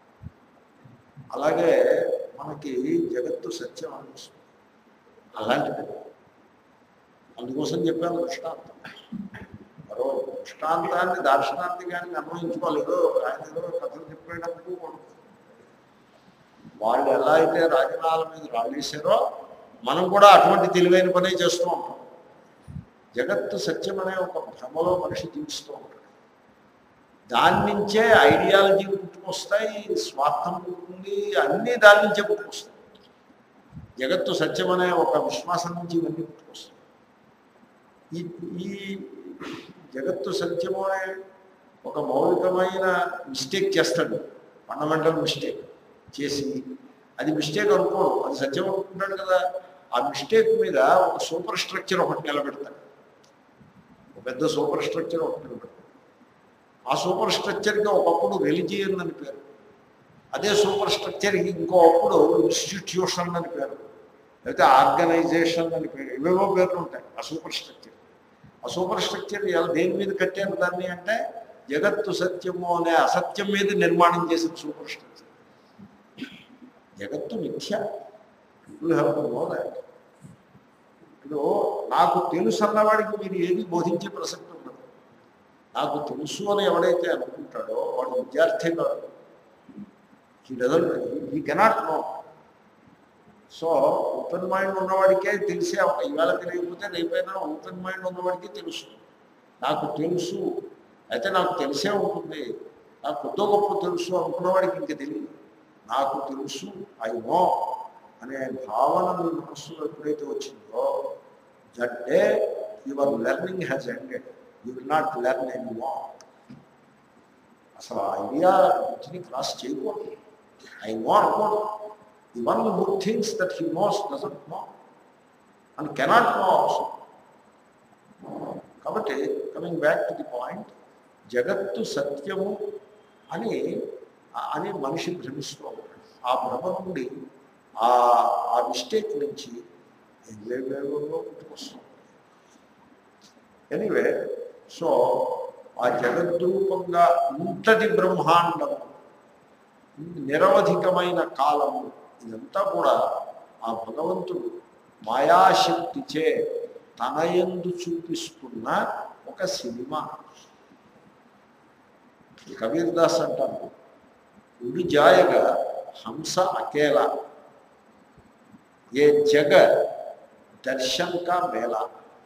అలాగే మనకి జగత్తు సత్యం అనిపిస్తుంది అలాంటిది అందుకోసం చెప్పాను దృష్టాంతం మరో దృష్టాంతాన్ని దార్శనాంతికానికి అన్వయించుకోలేదు ఆయన ఏదో కథలు చెప్పేటప్పుడు కొడుకు వాళ్ళు ఎలా అయితే రాజనాల మీద రాళ్ళేశారో మనం కూడా అటువంటి తెలివైన పనే చేస్తూ ఉంటాం జగత్తు సత్యం అనే ఒక భ్రమలో మనిషి జీవిస్తూ ఉంటాడు దాని నుంచే ఐడియాలజీలు పుట్టుకొస్తాయి స్వార్థం పుట్టుకుంది అన్నీ దాని నుంచే పుట్టుకొస్తాయి జగత్తు సత్యం అనే ఒక విశ్వాసం నుంచి ఇవన్నీ పుట్టుకొస్తాయి ఈ ఈ జగత్తు సత్యము అనే ఒక మౌలికమైన మిస్టేక్ చేస్తాడు ఫండమెంటల్ మిస్టేక్ చేసి అది మిస్టేక్ అనుకోడు అది సత్యం అనుకుంటాడు కదా ఆ మిస్టేక్ మీద ఒక సూపర్ స్ట్రక్చర్ ఒకటి నిలబెడతాడు ఒక పెద్ద సూపర్ స్ట్రక్చర్ ఒకటి నిలబెడతాడు ఆ సూపర్ స్ట్రక్చర్కి ఒకప్పుడు రిలిజియన్ అని పేరు అదే సూపర్ స్ట్రక్చర్కి ఇంకో అప్పుడు ఇన్స్టిట్యూషన్ అని పేరు లేకపోతే ఆర్గనైజేషన్ అని పేరు ఇవేవో పేర్లు ఉంటాయి ఆ సూపర్ స్ట్రక్చర్ ఆ సూపర్ స్ట్రక్చర్ ఎలా దేని మీద కట్టారు దాన్ని అంటే జగత్తు సత్యము అనే అసత్యం మీద నిర్మాణం చేసిన సూపర్ స్ట్రక్చర్ జగత్తు మిథ్య people have to know that ఇప్పుడు నాకు తెలుసు అన్నవాడికి మీరు ఏది బోధించే ప్రసక్తి ఉండదు నాకు తెలుసు అని ఎవడైతే అనుకుంటాడో వాడు విద్యార్థి కాదు he doesn't he cannot know so open mind ఉన్నవాడికే తెలిసే ఇవాళ తెలియకపోతే రేపైనా ఓపెన్ మైండ్ ఉన్నవాడికి తెలుసు నాకు తెలుసు అయితే నాకు తెలిసే ఉంటుంది నాకు కొద్ది గొప్ప తెలుసు అనుకున్నవాడికి ఇంక తెలియదు నాకు తెలుసు ఐ నో అనే భావన మీ మనస్సులో ఎప్పుడైతే వచ్చిందో that day your learning has ended you will not learn any more అసలు ఆ ఐడియా వీటిని క్రాస్ చేయకూడదు ఐ నో అనుకోడు the one who things that he knows doesn't know and cannot know also కాబట్టి coming back to the point జగత్తు సత్యము అని అని మనిషి భ్రమిస్తూ ఉంటాడు ఆ భ్రమ నుండి ఆ ఆ మిస్టేక్ నుంచి ఎన్వేవేవో పుట్టుకొస్తాం ఎనీవే సో ఆ జగద్రూపంగా ఇంతటి బ్రహ్మాండము నిరవధికమైన కాలము ఇదంతా కూడా ఆ భగవంతుడు మాయాశక్తిచే తన యందు చూపిస్తున్న ఒక సినిమా కబీర్ దాస్ అంటారు ఉడి జాయగా హంస అకేలా ఏ జగ దర్శన్ కా మేళా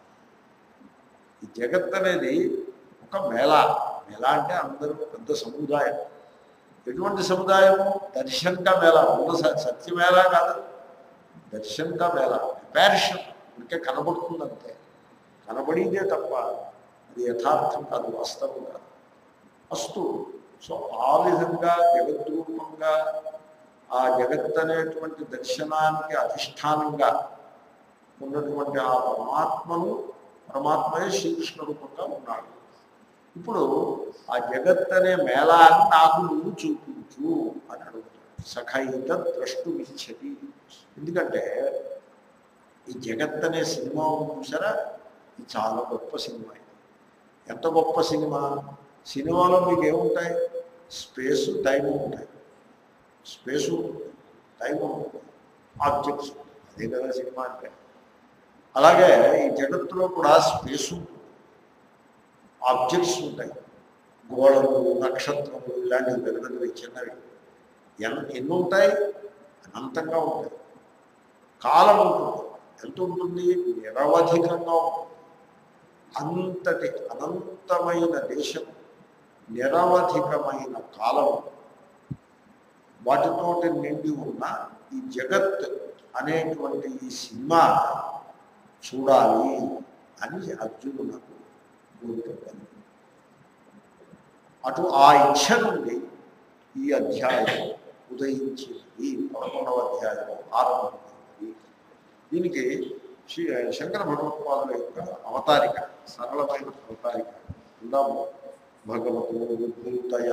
ఈ జగత్ అనేది ఒక మేళ మేళ అంటే అందరూ పెద్ద సముదాయం ఎటువంటి సముదాయము దర్శన్ కా మేళ ఉన్న స- సత్యమేళ కాదు దర్శన్ కా మేళ ప్యారిషన్ ఇంకే కనబడుతుందంతే కనబడిదే తప్ప అది యథార్థం కాదు వాస్తవం కాదు అస్తు సో ఆ విధంగా జగద్రూపంగా ఆ జగత్ అనేటువంటి దర్శనానికి అధిష్టానంగా ఉన్నటువంటి ఆ పరమాత్మను పరమాత్మయే శ్రీకృష్ణ రూపంగా ఉన్నాడు ఇప్పుడు ఆ జగత్ అనే మేళాన్ని నాకు నువ్వు చూపించు అని అడుగుతాడు సఖైత ద్రష్టు ఇచ్చది ఎందుకంటే ఈ జగత్ అనే సినిమా ఉంది చూసారా ఇది చాలా గొప్ప సినిమా ఇది ఎంత గొప్ప సినిమా సినిమాలో మీకు ఏముంటాయి స్పేసు టైము ఉంటాయి స్పేసు టైము ఆబ్జెక్ట్స్ అదే కదా సినిమా అంటే అలాగే ఈ జగత్తులో కూడా స్పేసు ఆబ్జెక్ట్స్ ఉంటాయి గోడలు నక్షత్రములు ఇలాంటివి పెద్ద పెద్దవి చిన్నవి ఎన్ ఎన్ని ఉంటాయి అనంతంగా ఉంటాయి కాలం ఉంటుంది ఎంత ఉంటుంది నిరవధికంగా ఉంటుంది అంతటి అనంతమైన దేశం నిరవధికమైన కాలం వాటితోటి నిండి ఉన్న ఈ జగత్ అనేటువంటి ఈ సినిమా చూడాలి అని అర్జునులకు కోరిక కలిగింది. అటు ఆ ఇచ్ఛ నుండి ఈ అధ్యాయం ఉదయించింది పదకొండవ అధ్యాయం ఆరంభమైంది దీనికి శ్రీ శంకర భగవత్పాదుల యొక్క అవతారిక సరళమైన అవతారిక ఉందాము భగవతు ఉద్భూతయా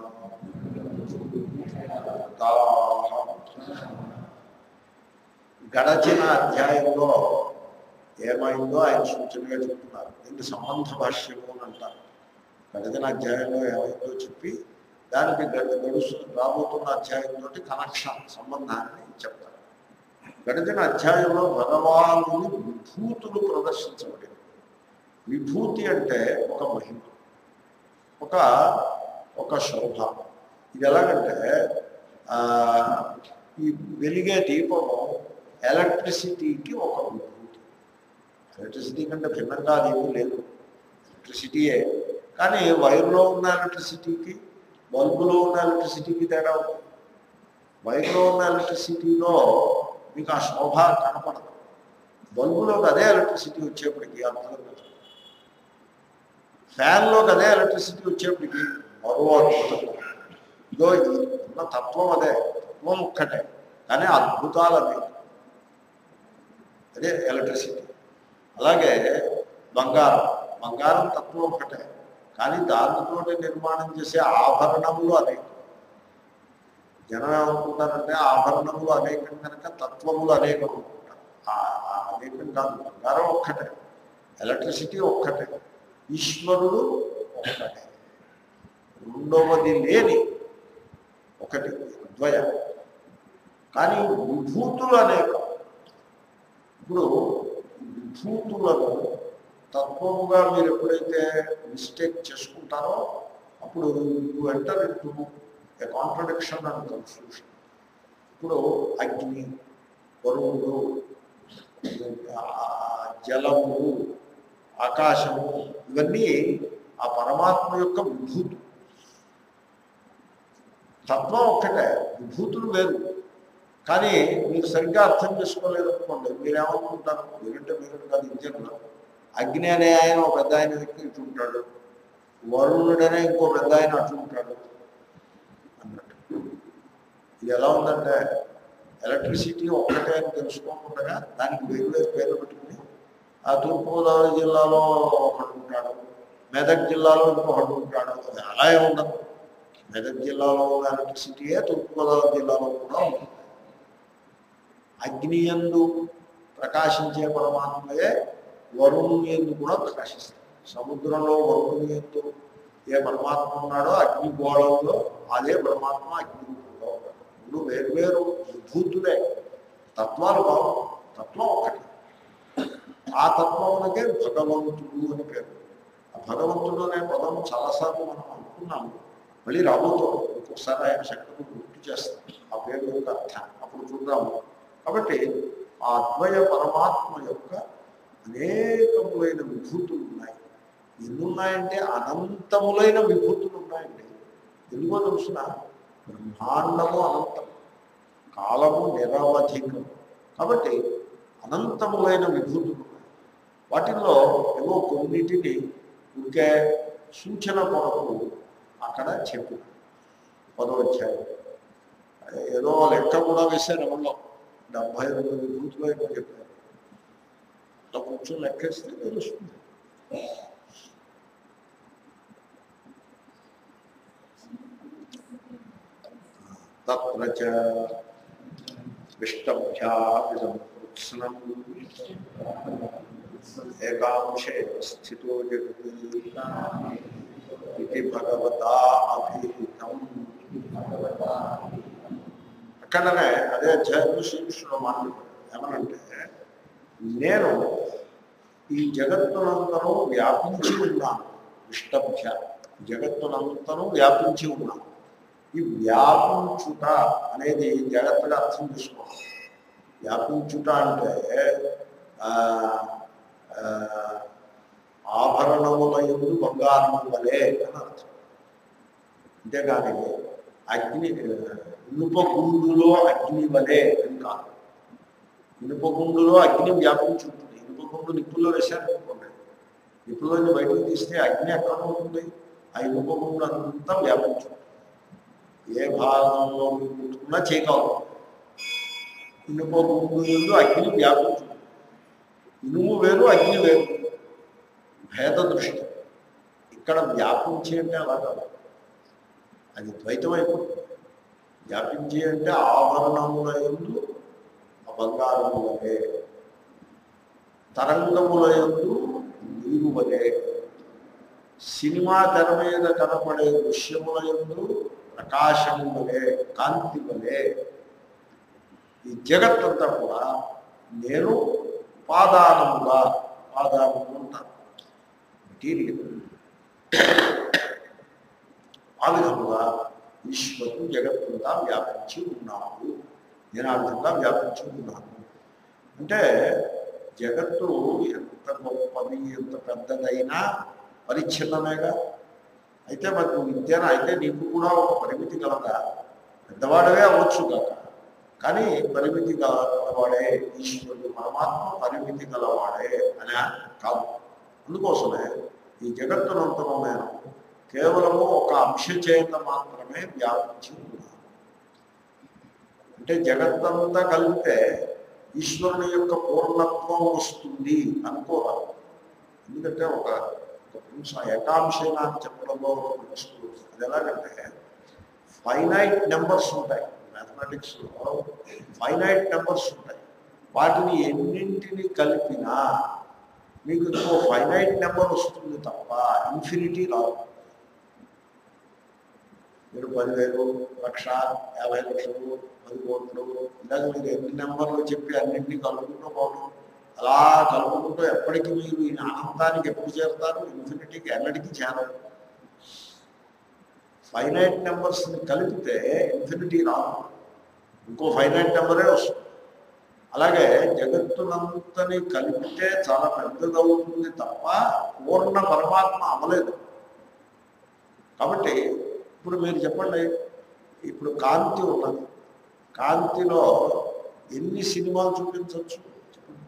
గడచిన అధ్యాయంలో ఏమైందో ఆయన సూచనగా చెప్తున్నారు దీనికి సంబంధ భాష్యము అని అంటారు గడచిన అధ్యాయంలో ఏమైందో చెప్పి దానికి గడ గడుస్తు రాబోతున్న అధ్యాయంతో కనెక్షన్ సంబంధాన్ని చెప్తారు గడిచిన అధ్యాయంలో భగవానుని విభూతులు ప్రదర్శించబడింది విభూతి అంటే ఒక మహిమ ఒక ఒక శోభ ఇది ఎలాగంటే ఆ, ఈ వెలిగే దీపము ఎలక్ట్రిసిటీకి ఒక విభూతి ఎలక్ట్రిసిటీ కంటే భిన్నంగా అదేమీ లేదు ఎలక్ట్రిసిటీయే కానీ వైర్లో ఉన్న ఎలక్ట్రిసిటీకి బల్బులో ఉన్న ఎలక్ట్రిసిటీకి తేడా ఉంది వైర్లో ఉన్న ఎలక్ట్రిసిటీలో మీకు ఆ శోభ కనపడదు బల్బులోకి అదే ఎలక్ట్రిసిటీ వచ్చేప్పటికి అద్భుతంగా ఉంటుంది. ఫ్యాన్లోకి అదే ఎలక్ట్రిసిటీ వచ్చేప్పటికి మరో అద్భుతం ఇదో ఈ ఉన్న తత్వం అదే తత్వం ఒక్కటే కానీ అద్భుతాలు అవి అదే ఎలక్ట్రిసిటీ అలాగే బంగారం బంగారం తత్వం ఒక్కటే కానీ దానితో నిర్మాణం చేసే ఆభరణములు అనేకం జనం ఏమనుకుంటారంటే ఆభరణములు అనేకం కనుక తత్వములు అనేకం అనుకుంటారు ఆ- ఆ అనేకం కాదు బంగారం ఒక్కటే ఎలక్ట్రిసిటీ ఒక్కటే ఈశ్వరుడు ఒక్కటే రెండవది లేని ఒకటి ద్వయ కానీ విభూతులు అనేకం ఇప్పుడు విభూతులను తత్వముగా మీరు ఎప్పుడైతే మిస్టేక్ చేసుకుంటారో అప్పుడు you enter into a contradiction and confusion ఇప్పుడు అగ్ని వరుణుడు ఆ, జలము ఆకాశము ఇవన్నీ ఆ పరమాత్మ యొక్క విభూతులు తత్వం ఒక్కటే విభూతులు వేరు కానీ మీరు సరిగ్గా అర్థం చేసుకోలేదు అనుకోండి మీరేమనుకుంటారు మీరంటే మీరు కాదు ఇంజనీర్ అగ్ని అనే ఆయన ఒక పెద్ద ఆయన దగ్గర ఇటు ఉంటాడు వరుణుడు అనే ఇంకో పెద్ద ఆయన అటు ఉంటాడు అన్నట్టు ఇది ఎలా ఉందంటే ఎలక్ట్రిసిటీ ఒక్కటే అని తెలుసుకోకుండా దానికి వేరు వేరు పేర్లు పెట్టుకుని ఆ తూర్పుగోదావరి జిల్లాలో ఒకడు ఉంటాడు మెదక్ జిల్లాలో ఇంకొకడు ఉంటాడు అది అలా ఏ ఉండదు మెదక్ జిల్లాలో ఉన్న ఎలక్ట్రిసిటీయే తూర్పుగోదావరి జిల్లాలో కూడా ఉంటుంది అగ్ని ఎందు ప్రకాశించే పరమాత్మయే వరుణుని ఎందు కూడా ప్రకాశిస్తాడు సముద్రంలో వరుణుని ఎందు ఏ పరమాత్మ ఉన్నాడో అగ్ని గోళంలో అదే పరమాత్మ అగ్ని రూపంలో ఉన్నాడు రెండు వేర్వేరు విభూతులే తత్వాలు కావు తత్వం ఒకటి ఆ తత్వమునకే భగవంతుడు అని పేరు ఆ భగవంతుడు అనే పదం చాలాసార్లు మనం అనుకున్నాము మళ్ళీ రాబోతోంది ఇంకొకసారి ఆయన శక్తిని గుర్తు చేస్తాం ఆ పేరు యొక్క అర్థం అప్పుడు చూద్దాము కాబట్టి ఆ అద్వయ పరమాత్మ యొక్క అనేకములైన విభూతులు ఉన్నాయి ఎన్ని ఉన్నాయంటే అనంతములైన విభూతులు ఉన్నాయండి ఎందుకో తెలుసిన బ్రహ్మాండము అనంతం కాలము నిరవధికం కాబట్టి అనంతములైన విభూతులు ఉన్నాయి వాటిల్లో ఏవో కొన్నిటిని ఇంకే సూచన కొరకు అక్కడ చెప్పు పదవచ్చాయి ఏదో లెక్క కూడా వేశారు ఎవరిలో డెబ్బై రెండు విభూతులు అయినా చెప్పారు అలా కొంచెం లెక్కేస్తే తెలుస్తుంది తత్ర చ విష్టభ్యావిధం కృత్స్నం ఏకాంశే స్థితో జగతి ఇది భగవతా అభిహితం అక్కడనే అదే అధ్యాయంలో శ్రీకృష్ణుడు మాట్లాడారు ఏమనంటే నేను ఈ జగత్తునంతరం వ్యాపించి ఉన్నాను ఇష్టభ్య జగత్తునంతరం వ్యాపించి ఉన్నాను ఈ వ్యాపించుట అనేది జాగ్రత్తగా అర్థం చేసుకోవాలి వ్యాపించుట అంటే ఆ, ఆ, ఆభరణముల ఎందు బంగారం వలె అని అర్థం అంతేగాని అగ్ని ఇనుప గుండులో అగ్ని వలె అని కాదు ఇనుప గుండులో అగ్ని వ్యాపించి ఉంటుంది ఇనుప గుండు నిప్పుల్లో వేశారు అనుకోండి నిప్పుల్లో బయటకు తీస్తే అగ్ని ఎక్కడ ఉంటుంది ఆ ఇనుప గుండు అంతా వ్యాపించి ఉంటుంది ఏ భాగంలో మీరు ముట్టుకున్నా చేయగలరు ఇనుప గుండు ఎందు అగ్ని వ్యాపించి ఉంటుంది ఇనుము వేరు అగ్ని వేరు భేద దృష్టి ఇక్కడ వ్యాపించి అంటే అలా కాదు అది ద్వైతం అయిపోతుంది వ్యాపించి అంటే ఆభరణముల ఎందు ఆ బంగారము వలె తరంగముల ఎందు నీరు వలె సినిమా తెర మీద కనపడే దృశ్యముల ఎందు ప్రకాశము వలె కాంతి వలె ఈ జగత్తంతా కూడా నేను పాదానముగా పాదానము ఉంటాను మెటీరియల్ ఆ విధముగా ఈశ్వరుడు జగత్తుగా వ్యాపించి ఉన్నాడు నేను ఆ విధంగా వ్యాపించి ఉన్నాను అంటే జగత్తు ఎంత గొప్పది ఎంత పెద్దదైనా పరిచ్ఛిన్నమేగా అయితే మరి నువ్వు విద్యన అయితే నీకు కూడా ఒక పరిమితి కలదా పెద్దవాడవే అవ్వచ్చు కాక కానీ పరిమితి గలవాడే ఈశ్వరుడు పరమాత్మ పరిమితి గలవాడే అని కాదు అందుకోసమే ఈ జగత్తునంతరం నేను కేవలము ఒక అంశ చేత మాత్రమే వ్యాపించి ఉన్నాను అంటే జగత్తంతా కలిపితే ఈశ్వరుని యొక్క పూర్ణత్వం వస్తుంది అనుకోవాలి ఎందుకంటే ఒక ఒక ప్రిన్సిపల్ ఏకాంశేన అని చెప్పడంలో ఒక ప్రిన్సిపల్ ఉంది. అది ఎలాగంటే ఫైనైట్ నెంబర్స్ ఉంటాయి మ్యాథమెటిక్స్లో ఫైనైట్ నెంబర్స్ ఉంటాయి వాటిని ఎన్నింటిని కలిపినా మీకు ఇంకో ఫైనైట్ నెంబర్ వస్తుంది తప్ప ఇన్ఫినిటీ రాదు మీరు పదివేలు లక్ష యాభై లక్షలు పది కోట్లు ఇలాగ మీరు ఎన్ని నెంబర్లు చెప్పి అన్నింటినీ కలుపుకుంటూ పోవడం అలా కలుపుకుంటూ ఎప్పటికీ మీరు ఈ అనంతానికి ఎప్పుడు చేరుతారు ఇన్ఫినిటీకి ఎన్నటికీ చేరరు ఫైనైట్ నెంబర్స్ని కలిపితే ఇన్ఫినిటీ రాదు ఇంకో ఫైనైట్ నెంబరే వస్తుంది అలాగే జగత్తునంతని కలిపితే చాలా పెద్దదవుతుంది తప్ప పూర్ణ పరమాత్మ అవ్వలేదు కాబట్టి ఇప్పుడు మీరు చెప్పండి ఇప్పుడు కాంతి ఉన్నది కాంతిలో ఎన్ని సినిమాలు చూపించవచ్చు చెప్పండి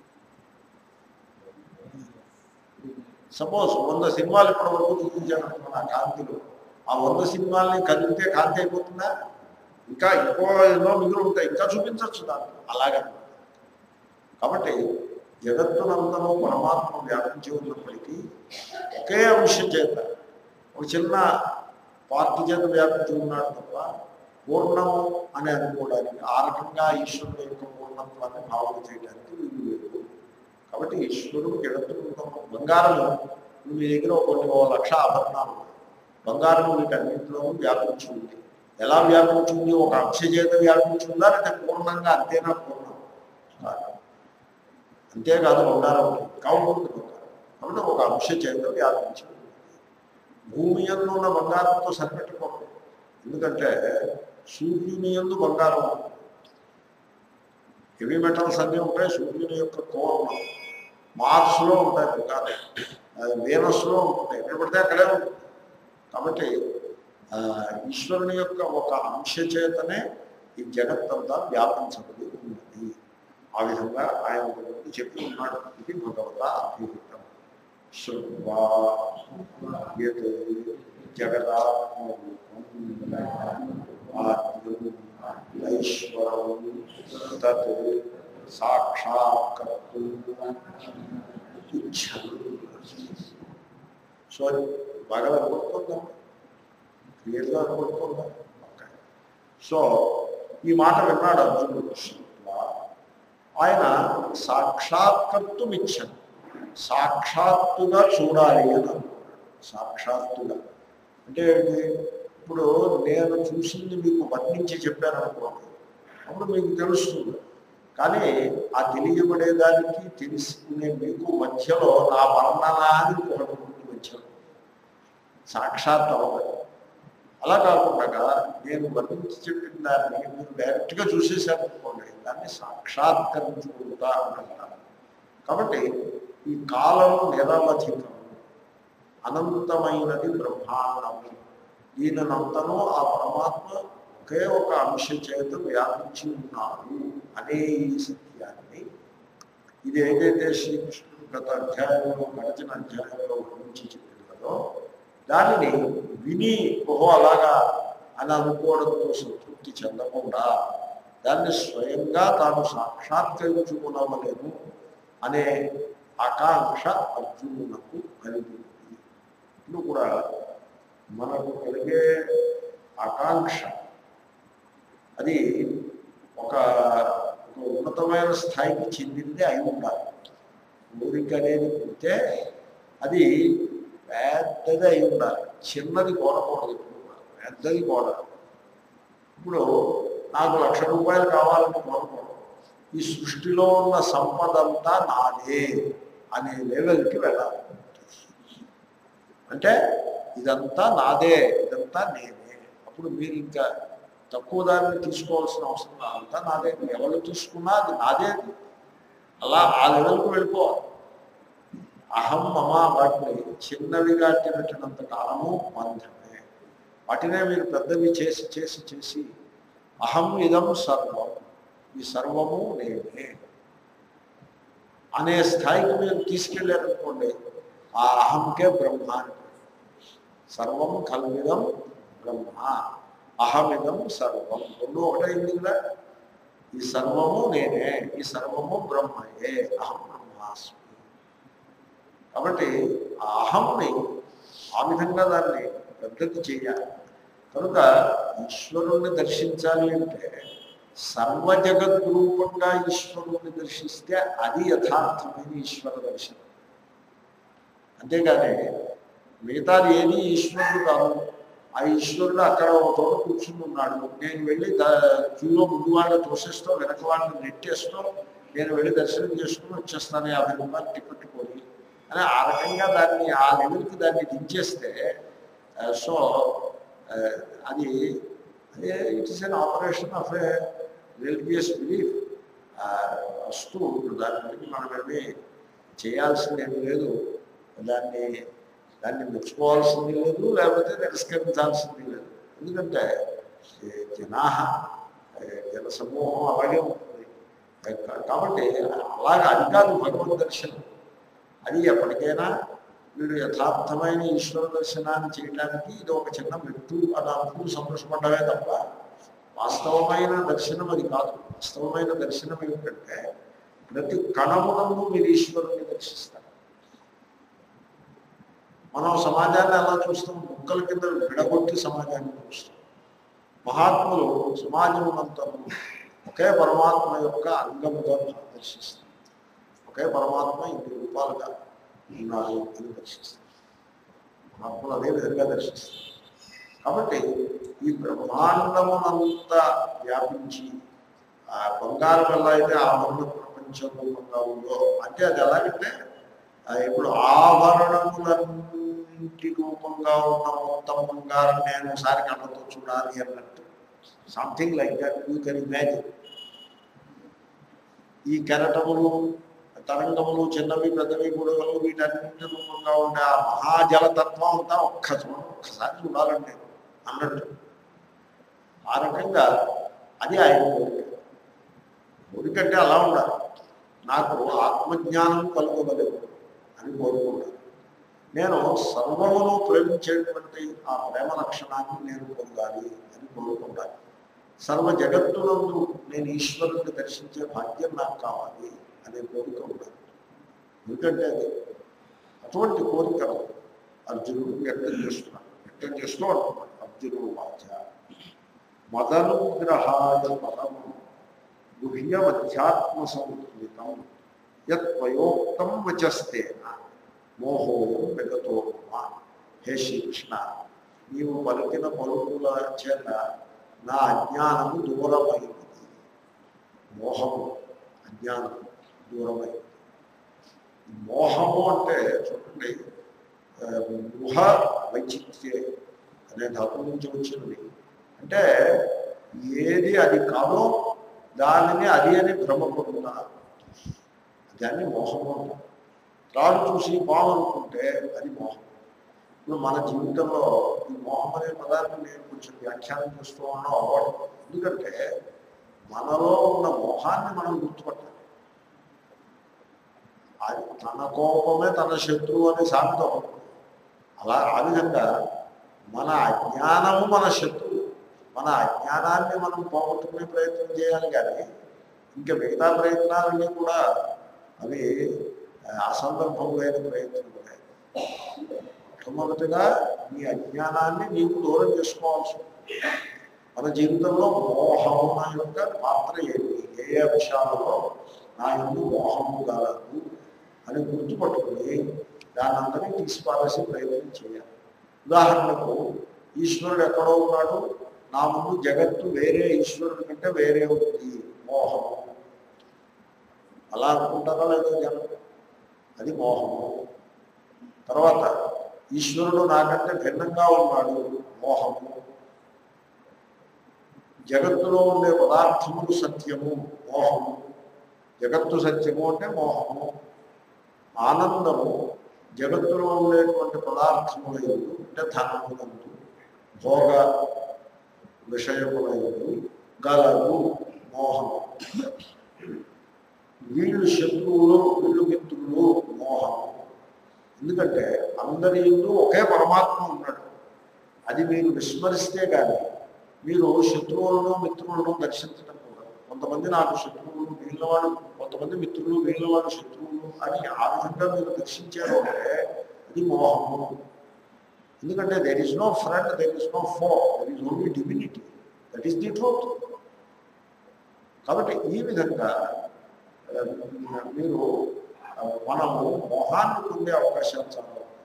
సపోజ్ వంద సినిమాలు ఇప్పటి వరకు చూపించాను అనుకున్నా కాంతిలో ఆ వంద సినిమాల్ని కలిపితే కాంతి అయిపోతుందా ఇంకా ఇంకో ఎన్నో మిగులు ఉంటాయి ఇంకా చూపించవచ్చు దాంట్లో అలాగే కాబట్టి జగత్తునంతలో పరమాత్మ వ్యాపించి ఉన్నప్పటికీ ఒకే అంశం చేత ఒక చిన్న పార్టీ చేత వ్యాపించి ఉన్నాడు తప్ప పూర్ణము అని అనుకోవడానికి ఆ రకంగా ఈశ్వరుడు యొక్క పూర్ణత్వాన్ని భావన చేయడానికి వీలు లేదు కాబట్టి ఈశ్వరుడు జగత్తునంతం బంగారము ఇప్పుడు మీ దగ్గర ఒక కొన్ని ఓ లక్ష ఆభరణాలు ఉన్నాయి. బంగారం వీటన్నింటిలోనూ వ్యాపించి ఉంది ఎలా వ్యాపించి ఉంది ఒక అంశ చేత వ్యాపించి ఉందా లేకపోతే పూర్ణంగా అంతేనా పూర్ణం కాదు. అంతేకాదు బంగారం ఇంకా ఉంటుంది బంగారం కాబట్టి ఒక అంశ చేత వ్యాపించి ఉంది భూమి యందు ఉన్న బంగారంతో సరిపెట్టుకోండి ఎందుకంటే సూర్యుని ఎందు బంగారం ఉంది. హెవీ మెటల్స్ అన్నీ ఉంటాయి సూర్యుని యొక్క కోర్ మార్స్లో ఉంటాయి బంగారం అది వీనస్లో ఉంటాయి ఎక్కడ పడితే అక్కడే ఉంటుంది కాబట్టి ఆ, ఈశ్వరుని యొక్క ఒక అంశ చేతనే ఈ జగత్తంతా వ్యాపించబడి ఉన్నది ఆ విధంగా ఆయన ఒకటి చెప్పి ఉన్నాడు ఇది భగవత అభిహితం శృత్వా యత్ జగదాత్మరూపం ఐశ్వరం తత్ సాక్షాత్కర్తుం ఇచ్ఛను సో బాగా అనుకుంటుందా క్లియర్గా అనుకుంటుందా ఓకే. సో ఈ మాట విన్నాడు అర్జునుడు శృత్వా. ఆయన సాక్షాత్కర్తం ఇచ్చాను సాక్షాత్తుగా చూడాలి అని అనుకున్నాడు సాక్షాత్తుగా అంటే ఏంటి ఇప్పుడు నేను చూసింది మీకు వర్ణించి చెప్పాను అనుకోండి అప్పుడు మీకు తెలుస్తుంది కానీ ఆ తెలియబడేదానికి తెలుసుకునే మీకు మధ్యలో నా వర్ణన అని ఒకటి ఉంటుంది మధ్యలో సాక్షాత్ అవ్వదు అలా కాకుండా నేను వర్ణించి చెప్పిన దాన్ని మీరు డైరెక్ట్గా చూసేసారనుకోండి దాన్ని సాక్షాత్కరించుకుంటా అని అంటారు కాబట్టి ఈ కాలం నిరవధికం అనంతమైనది బ్రహ్మాండము దీనినంతను ఆ పరమాత్మ ఒకే ఒక అంశ చేత వ్యాపించి ఉన్నారు అనే ఈ సత్యాన్ని ఇది ఏదైతే శ్రీకృష్ణుడు గత అధ్యాయంలో గడిచిన అధ్యాయంలో గురించి చెప్పినదో దానిని విని ఓహో అలాగా అని అనుకోవడంతో సంతృప్తి చెందకుండా దాన్ని స్వయంగా తాను సాక్షాత్కరించుకునవలేను అనే ఆకాంక్ష అర్జునులకు కలిగింది ఇప్పుడు కూడా మనకు కలిగే ఆకాంక్ష అది ఒక ఒక ఉన్నతమైన స్థాయికి చెందింది అయి ఉండాలి కోరిక అనేది పుడితే అది పెద్దది అయి ఉండాలి చిన్నది కోరకూడదు ఇప్పుడు కూడా. పెద్దది కోరాలి ఇప్పుడు నాకు లక్ష రూపాయలు కావాలని కోరకూడదు ఈ సృష్టిలో ఉన్న సంపద అంతా నాదే అనే లెవెల్కి వెళ్ళాలి అంటే ఇదంతా నాదే ఇదంతా నేనే అప్పుడు మీరు ఇంకా తక్కువ దాన్ని తీసుకోవాల్సిన అవసరం లేదు. అంతా నాదే ఎవరు తీసుకున్నా అది నాదే అది. అలా ఆ లెవెల్కి వెళ్ళిపోవాలి అహం మమ వాటిని చిన్నవిగా పెట్టినంత కాలము బంధమే వాటినే మీరు పెద్దవి చేసి చేసి చేసి అహం ఇదం సర్వం ఈ సర్వము నేనే అనే స్థాయికి మీరు తీసుకెళ్ళారనుకోండి ఆ అహంకే బ్రహ్మ అని పేరు. సర్వం కల్విదం బ్రహ్మ అహమిదం సర్వం రెండు ఒకటైంది కదా ఈ సర్వము నేనే ఈ సర్వము బ్రహ్మయే అహం బ్రహ్మాస్మి కాబట్టి ఆ అహంని ఆ విధంగా దాన్ని పెద్దది చేయాలి కనుక ఈశ్వరుణ్ణి దర్శించాలి అంటే సర్వజగద్రూపంగా ఈశ్వరుణ్ణి దర్శిస్తే అది యథార్థమైన ఈశ్వర దర్శనం అంతేగాని మిగతాది ఏది ఈశ్వరుడు కాదు ఆ ఈశ్వరుడు అక్కడ ఒక చోట కూర్చుని ఉన్నాడు నేను వెళ్ళి ద- క్యూలో ముందు వాళ్ళని తోసేస్తూ వెనక వాళ్ళని నెట్టేస్తూ నేను వెళ్ళి దర్శనం చేసుకుని వచ్చేస్తాను యాభై రూపాయలు టికెట్ కొని అని ఆ రకంగా దాన్ని ఆ లెవెల్కి దాన్ని దించేస్తే సో అది it is an operation of a religious belief వస్తూ దాని గురించి మనం ఏమి చేయాల్సిందేమీ లేదు దాన్ని దాన్ని మెచ్చుకోవాల్సింది లేదు లేకపోతే తిరస్కరించాల్సింది లేదు ఎందుకంటే ఈ జనాహ ఏ, జన సమూహం అలాగే ఉంటుంది ఏ, కా- కాబట్టి అలాగే అది కాదు భగవద్ దర్శనం అది ఎప్పటికైనా వీడు యథార్థమైన ఈశ్వర దర్శనాన్ని చేయడానికి ఇది ఒక చిన్న మెట్టు అని అనుకుని సంతోషపడ్డమే తప్ప వాస్తవమైన దర్శనం అది కాదు వాస్తవమైన దర్శనం ఏమిటంటే ప్రతి కణమునందు మీరు ఈశ్వరుని దర్శిస్తారు మనం సమాజాన్ని ఎలా చూస్తాం ముక్కల కింద విడగొట్టి సమాజాన్ని చూస్తాం మహాత్ములు సమాజం అంతా ఒకే పరమాత్మ యొక్క అంగముగా దర్శిస్తారు ఒకే పరమాత్మ ఇన్ని రూపాలుగా ఉన్నారు అని దర్శిస్తారు మహాత్ములు అదే విధంగా దర్శిస్తారు కాబట్టి ఈ బ్రహ్మాండమునంతా వ్యాపించి ఆ బంగారం ఎలా అయితే ఆభరణ ప్రపంచం రూపంగా ఉందో అంటే అది ఎలాగంటే ఆ ఇప్పుడు ఆభరణములన్నింటి రూపంగా ఉన్న మొత్తం బంగారం నేను ఒకసారి కళ్ళతో చూడాలి అన్నట్టు something like that you can imagine ఈ కెరటములు తరంగములు చిన్నవి పెద్దవి గుడగలు వీటన్నింటి రూపంగా ఉండే ఆ మహాజలతత్వం అంతా ఒక్క చూ- ఒక్కసారి చూడాలండి అన్నట్టు ఆ రకంగా అది ఆయన కోరిక కోరికంటే అలా ఉండాలి నాకు ఆత్మజ్ఞానం కలుగవలేదు అని కోరుకున్నాను నేను సర్వమును ప్రేమించేటువంటి ఆ ప్రేమ లక్షణాన్ని నేను పొందాలి అని కోరుకుంటాను సర్వ జగత్తునందు నేను ఈశ్వరుని దర్శించే భాగ్యం నాకు కావాలి అనే కోరిక ఉండాలి ఎందుకంటే అది అటువంటి కోరికను అర్జునుడు వ్యక్తం చేస్తున్నాడు వ్యక్తం చేస్తూ అంటున్నాడు అర్జునుడు వాచ మదనుగ్రహాయ పరము గుహ్యమధ్యాత్మ సంస్కృతం యత్వయోక్తం వచస్తేన మోహోయం విగతో మమ. హే శ్రీకృష్ణ నీవు పలికిన పలుకుల చేత నా అజ్ఞానము దూరమైనది మోహము అజ్ఞానం దూరమైనది మోహము అంటే చూడండి ఆ, గృహ వైచిత్యే అనే ధాతు నుంచి వచ్చినది అంటే ఏది అది కాదో దానిని అది అని భ్రమపడుతున్నా దాన్ని మోహము అంటారు త్రాడు చూసి పాము అనుకుంటే అది మోహం ఇప్పుడు మన జీవితంలో ఈ మోహం అనే పదాన్ని నేను కొంచెం వ్యాఖ్యానం చేస్తూ ఉన్నాం అవ్వడం ఎందుకంటే మనలో ఉన్న మోహాన్ని మనం గుర్తుపట్టాలి అది తన కోపమే తన శత్రువు అనే సామెత ఒకటి. అలా ఆ విధంగా మన అజ్ఞానము మన శత్రువు మన అజ్ఞానాన్ని మనం పోగొట్టుకునే ప్రయత్నం చేయాలి కానీ ఇంకా మిగతా ప్రయత్నాలన్నీ కూడా అవి ఆ, అసందర్భములైన ప్రయత్నములే మొట్టమొదటిగా నీ అజ్ఞానాన్ని నీకు దూరం చేసుకోవాల్సి ఉంది. మన జీవితంలో మోహము నా యొక్క పాత్ర ఏంటి ఏ ఏ అంశాలలో నా ఎందు మోహము గలదు అని గుర్తుపట్టుకుని దాన్ని అందరినీ తీసిపారేసి ప్రయత్నం చేయాలి ఉదాహరణకు ఈశ్వరుడు ఎక్కడో ఉన్నాడు నా ముందు జగత్తు వేరే ఈశ్వరుడి కంటే వేరే ఉంది మోహము అలా అనుకుంటారా లేదో జనం అది మోహము తర్వాత ఈశ్వరుడు నాకంటే భిన్నంగా ఉన్నాడు మోహము జగత్తులో ఉండే పదార్థములు సత్యము మోహము జగత్తు సత్యము అంటే మోహము ఆనందము జగత్తులో ఉండేటువంటి పదార్థములు అంటే ధనములందు భోగ విషయములందు గలదు మోహము వీళ్ళు శత్రువులు వీళ్ళు మిత్రులు మోహము ఎందుకంటే అందరి ఎందు ఒకే పరమాత్మ ఉన్నాడు అది మీరు విస్మరిస్తే కానీ మీరు శత్రువులను మిత్రులను దర్శించడం కూడా కొంతమంది నాకు శత్రువులు వీళ్ళవాడు కొంతమంది మిత్రులు వీళ్ళవాడు శత్రువులు అని ఆ విధంగా మీరు దర్శించారు అంటే అది మోహము ఎందుకంటే there is no friend there is no foe there is only divinity that is the truth కాబట్టి ఈ విధంగా ఆ, మీరు ఆ, మనము మోహాన్ని పొందే అవకాశాలు చాలా ఉన్నాయి.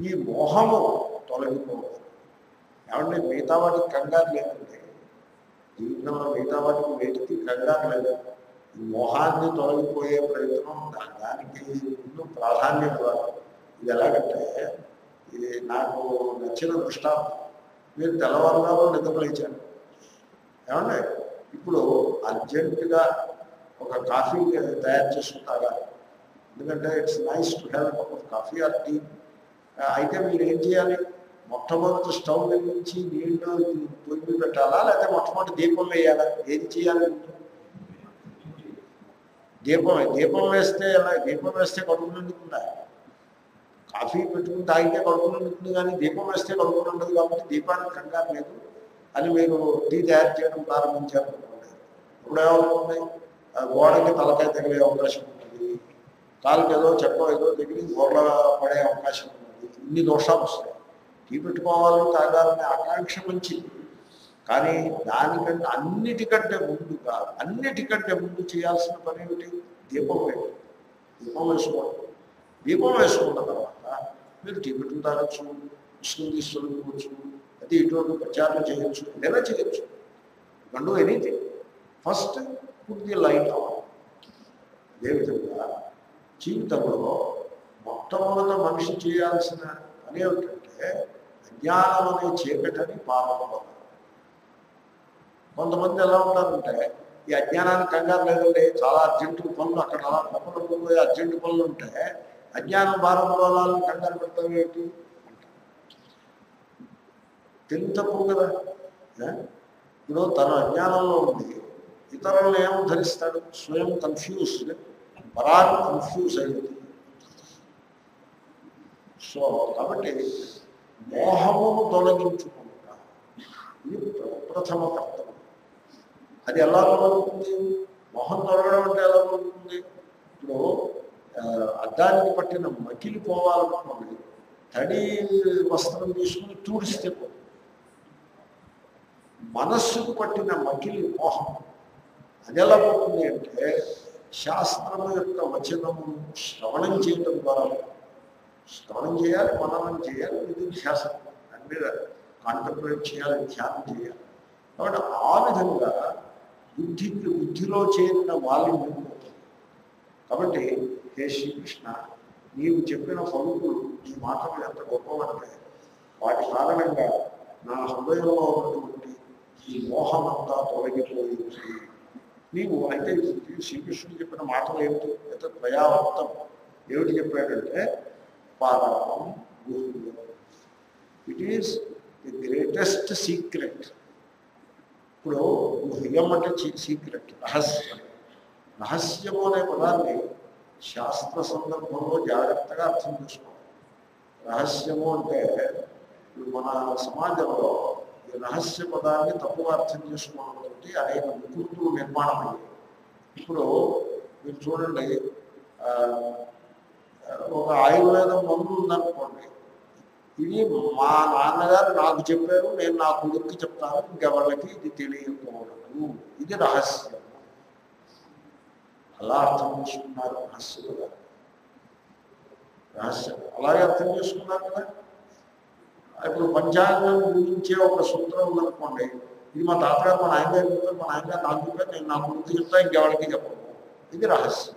ఈ మోహము తొలగిపోవాలి ఏమంటే మిగతా వాటికి కంగారు లేదండి జీవితంలో మిగతా వాటికి వేటికి కంగారు లేదు ఈ మోహాన్ని తొలగిపోయే ప్రయత్నం దా- దానికి ముందు ప్రాధాన్యం ఇవ్వాలి ఇది ఎలాగంటే ఇది నాకు నచ్చిన దృష్టాంతం మీరు తెల్లవారుగా నిద్రలేచారు ఏమండి ఇప్పుడు అర్జెంటుగా ఒక కాఫీ తయారు చేసుకుంటారా ఎందుకంటే it's nice to have cup of coffee or tea అయితే మీరు ఏం చేయాలి మొట్టమొదటి స్టవ్ వెలిగించి నీళ్లు పొయ్యి మీద పెట్టాలా లేకపోతే మొట్టమొదటి దీపం వేయాలా ఏది చేయాలి దీపం దీపం వేస్తే ఎలా దీపం వేస్తే కడుపు నిండుతుందా కాఫీ పెట్టుకుని తాగితే కడుపు నిండుతుంది కానీ దీపం వేస్తే కడుపు నిండదు కాబట్టి దీపానికి కంగారు లేదు అని మీరు టీ తయారు చేయడం ప్రారంభించారు అనుకోండి. ఇప్పుడు ఏమవుతుంది ఆ గోడకి తలకాయ తగిలే అవకాశం ఉంటుంది కాలుకి ఏదో చెక్క ఏదో తగిలి గోడ పడే అవకాశం ఉంటుంది ఇన్ని దోషాలు వస్తాయి టీ పెట్టుకోవాలని తాగాలనే ఆకాంక్ష మంచిది కానీ దానికంటే అన్నిటికంటే ముందుగా అన్నిటికంటే ముందు చేయాల్సిన పని ఏమిటి దీపం వేయడం దీపం వేసుకోవడం దీపం వేసుకున్న తర్వాత మీరు టీ పెట్టుకుని తాగొచ్చు పుస్తకం తీసుకెళ్ళవచ్చు అది ఇటువంటి ప్రచారం చేయొచ్చు ఏదైనా చేయొచ్చు రెండు anything first put the light on అదేవిధంగా జీవితంలో మొట్టమొదట మనిషి చేయాల్సిన పని ఏమిటంటే అజ్ఞానం అనే చీకటని పాల్గొనాలి కొంతమంది ఎలా ఉంటారంటే ఈ అజ్ఞానానికి కంగారు లేదండి చాలా అర్జెంటు పనులు అక్కడ అలా పక్కన పోయి అర్జెంటు పనులు ఉంటే అజ్ఞానం భారం రోగాలను కంగారు పెడతారు ఏంటి తెలివి తక్కువ కదా ఏ? ఇప్పుడు తన అజ్ఞానంలో ఉండి ఇతరులను ఏం ధరిస్తాడు స్వయం కన్ఫ్యూజ్డ్ పరాన్ కన్ఫ్యూజ్ అయింది సో కాబట్టి మోహమును తొలగించుకుంటా ఇది ప్ర- ప్రథమ కర్తవ్యం అది ఎలా తొలగుతుంది మొహం తొలగడం అంటే ఎలా తొలగుతుంది ఇప్పుడు ఆ, అద్దానికి పట్టిన మకిలి పోవాలనుకోండి తడి వస్త్రం తీసుకుని తూడిస్తే పోతుంది మనస్సుకు పట్టిన మకిలి మోహం అది ఎలా పోతుంది అంటే శాస్త్రము యొక్క వచనము శ్రవణం చేయటం ద్వారా శ్రవణం చేయాలి మననం చేయాలి ఇది ధ్యాసం దాని మీద కాంటంప్లేట్ చేయాలి ధ్యానం చేయాలి కాబట్టి ఆ విధంగా బుద్ధికి బుద్ధిలో చేరిన వాళ్ళు పోతుంది కాబట్టి హే శ్రీకృష్ణ నీవు చెప్పిన పలుకులు ఈ మాటలు ఎంత గొప్పవంటే వాటి కారణంగా నా హృదయంలో ఉన్నటువంటి ఈ మోహమంతా తొలగిపోయింది నీవు అయితే ఈ శ్రీకృష్ణుడు చెప్పిన మాటలు ఏమిటి ఎంత ప్రయావర్తం ఏమిటి చెప్పాడంటే పాదం గుహ్యం it is the greatest secret ఇప్పుడు గుహ్యం అంటే సీక్రెట్ రహస్యం రహస్యము అనే పదాన్ని శాస్త్ర సందర్భంలో జాగ్రత్తగా అర్థం చేసుకోవాలి రహస్యము అంటే ఇప్పుడు మన సమాజంలో ఈ రహస్య పదాన్ని తప్పుగా అర్థం చేసుకోవడంతో అనేక వికృతులు నిర్మాణం అయ్యాయి ఇప్పుడు మీరు చూడండి ఆ, ఒక ఆయుర్వేదం మందు ఉందనుకోండి ఇది మా నాన్నగారు నాకు చెప్పారు నేను నా కొడుక్కి చెప్తాను ఇంకెవరికి ఇది తెలియకూడదు ఇది రహస్యం అలా అర్థం చేసుకున్నారు రహస్యం రహస్యం అలాగే అర్థం చేసుకున్నారు కదా ఇప్పుడు పంచాంగం గురించే ఒక సూత్రం ఉందనుకోండి ఇది మా తాతగారు మా నాయనగారు చెప్తారు మా నాయనగారు నాకు చెప్పారు నేను నా కొడుకు చెప్తా ఇంకెవరికి చెప్పను ఇది రహస్యం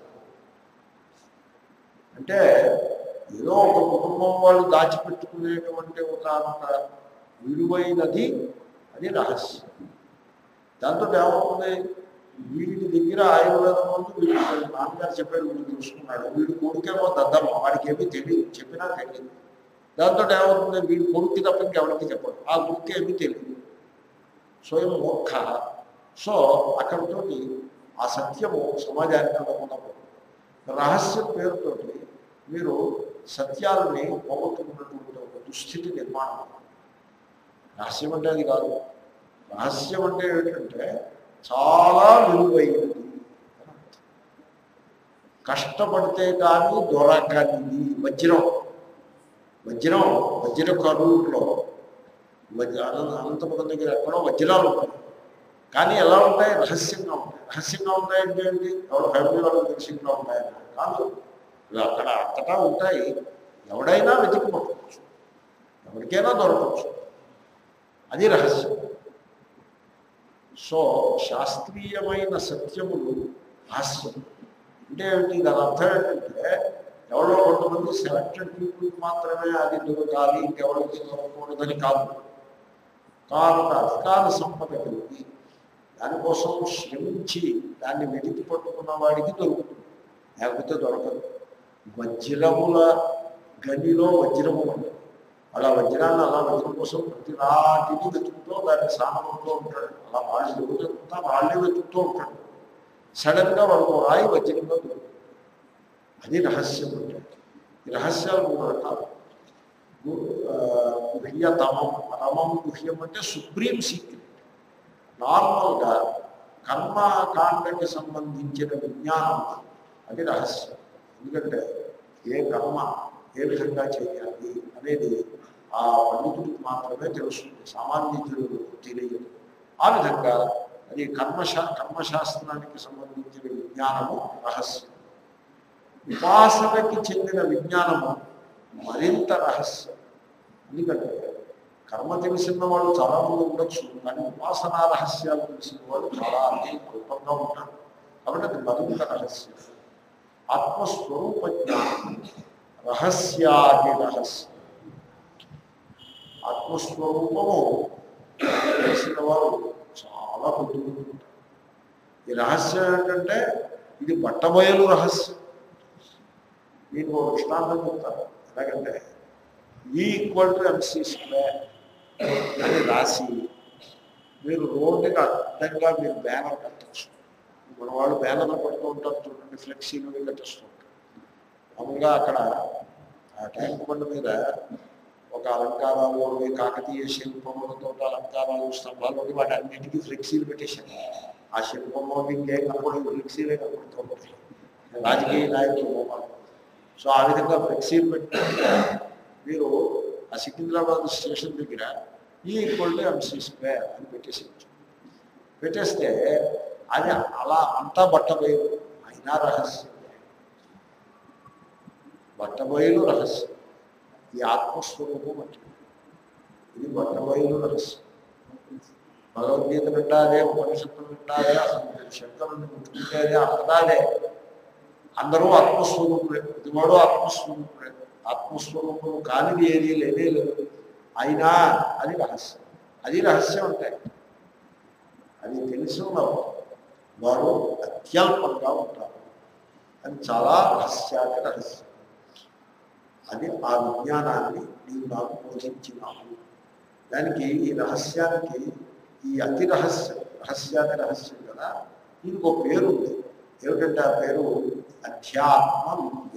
అంటే ఏదో ఒక కుటుంబం వాళ్ళు దాచిపెట్టుకునేటువంటి ఒక ఒక విలువైనది అది రహస్యం దాంతో ఏమవుతుంది వీడి దగ్గర ఆయుర్వేదం ముందు వీడి నాన్నగారు చెప్పాడు వీడు చూసుకున్నాడు వీడి కొడుకేమో దద్దమ్మ వాడికి ఏమీ తెలియదు చెప్పినా తెలియదు దాంతో ఏమవుతుంది వీడి కొడుక్కి తప్ప ఇంకెవరికి చెప్పడు ఆ కొడుకు ఏమీ తెలియదు స్వయం మూర్ఖ సో అక్కడితోటి ఆ సత్యము సమాజానికి అందకుండా రహస్యం పేరుతోటి మీరు సత్యాలని పోగొట్టుకున్నటువంటి ఒక దుస్థితి నిర్మాణం రహస్యం అంటే అది కాదు రహస్యం అంటే ఏంటంటే చాలా విలువైనది కష్టపడితే కానీ దొరకనిది వజ్రం వజ్రం వజ్ర కరువులో వజ్ర అనంత అనంతపురం దగ్గర ఎక్కడో వజ్రాలు ఉంటాయి కానీ ఎలా ఉంటాయి రహస్యంగా ఉంటాయి రహస్యంగా ఉంటాయంటే ఏంటి ఎవరి ఫ్యామిలీ వాళ్ళకి తెలిసింగా ఉంటాయని కాదు ఇవి అక్కడ అంతటా ఉంటాయి ఎవడైనా వెతికి పట్టుకోవచ్చు ఎవరికైనా దొరకవచ్చు అది రహస్యం సో శాస్త్రీయమైన సత్యములు రహస్యం అంటే ఏమిటి దాని అర్థం ఏంటంటే ఎవరో కొంతమంది సెలెక్టెడ్ పీపుల్కి మాత్రమే అది దొరకాలి ఇంకెవరికి దొరకకూడదని కాదు కారణ అధికార సంపద కలిగి దానికోసం శ్రమించి దాన్ని వెతికి పట్టుకున్న వాడికి దొరుకుతుంది లేకపోతే దొరకదు వజ్రముల గనిలో వజ్రము ఉంటుంది అలా వజ్రాన్ని అలా వజ్రం కోసం ప్రతి రాటిని వెతుకుతూ దాన్ని సాధనంతో ఉంటాడు అలా వాళ్ళు వెతుకుతా వాళ్ళే వెతుకుతూ ఉంటాడు సడన్ గా వాళ్ళకు రాయి వజ్రంగా దొరుకుతుంది అది రహస్యం అంటే ఈ రహస్యాలు మూడు రకాలు గుహ్యతమం రమం గుహ్యం అంటే సుప్రీం సీక్రెట్ నార్మల్గా కర్మకాండకి సంబంధించిన విజ్ఞానం అది రహస్యం ఎందుకంటే ఏ కర్మ ఏ విధంగా చేయాలి అనేది ఆ పండితుడికి మాత్రమే తెలుస్తుంది సామాన్య జనులకు తెలియదు ఆ విధంగా అది కర్మశా కర్మశాస్త్రానికి సంబంధించిన విజ్ఞానము రహస్యం ఉపాసనకి చెందిన విజ్ఞానము మరింత రహస్యం ఎందుకంటే కర్మ తెలిసిన వాళ్ళు చాలా మంది ఉండొచ్చు కానీ ఉపాసనా రహస్యాలు తెలిసిన వాళ్ళు చాలా అతి అల్పంగా ఉంటారు కాబట్టి అది మరింత రహస్యం ఆత్మస్వరూప జ్ఞానం రహస్యాది రహస్యం ఆత్మస్వరూపము తెలిసిన వారు చాలా కొద్దిగా ఉంటారు ఈ రహస్యం ఏంటంటే ఇది బట్టబయలు రహస్యం మీకు ఒక దృష్టాంతం చెప్తాను ఎలాగంటే ఈ ఈక్వల్ టు ఎంసీ స్క్వేర్ అని రాసి మీరు రోడ్డుకి అడ్డంగా మీరు బ్యానర్ కట్టచ్చు మన వాళ్ళు బ్యానర్లు పడుతూ ఉంటారు చూడండి ఫ్లెక్సీలు అవి కట్టేస్తూ ఉంటారు మామూలుగా అక్కడ ఆ ట్యాంక్ బండ్ మీద ఒక అలంకారాలు అవి కాకతీయ శిల్పములతో అలంకారాలు స్తంభాలు అవి వాటి అన్నింటికీ ఫ్లెక్సీలు పెట్టేశారు ఆ శిల్పము ఇంకేం కనపడదు ఫ్లెక్సీలే కనపడుతూ ఉంటాయి రాజకీయ నాయకులు బొమ్మలు సో ఆ విధంగా ఫ్లెక్సీలు పెట్టి మీరు ఆ సికింద్రాబాద్ స్టేషన్ దగ్గర ఈ ఈక్వల్ టు ఎంసీ స్క్వేర్ అని పెట్టేసేయచ్చు పెట్టేస్తే అది అలా అంతా బట్టబయలు అయినా రహస్యం బట్టబయలు రహస్యం ఈ ఆత్మస్వరూపం అంటే ఇది బట్టబయలు రహస్యం భగవద్గీత వింటారే ఉపనిషత్తులు వింటారే అసలు శంకరుని ముట్టుకుంటేనే అంతదాలే అందరూ ఆత్మస్వరూపులే ప్రతివాడు ఆత్మస్వరూపులే ఆత్మస్వరూపం కానిది ఏది లేనే లేదు అయినా అది రహస్యం అది రహస్యం అంటే అది తెలిసిన వారు అత్యల్పంగా ఉంటారు అది చాలా రహస్యాన్ని రహస్యం అది ఆ విజ్ఞానాన్ని నీవు నాకు బోధించినావు దానికి ఈ రహస్యానికి ఈ అతి రహస్యం రహస్యాన్ని రహస్యం కదా దీనికి ఒక పేరు ఉంది ఏమిటంటే ఆ పేరు అధ్యాత్మ విద్య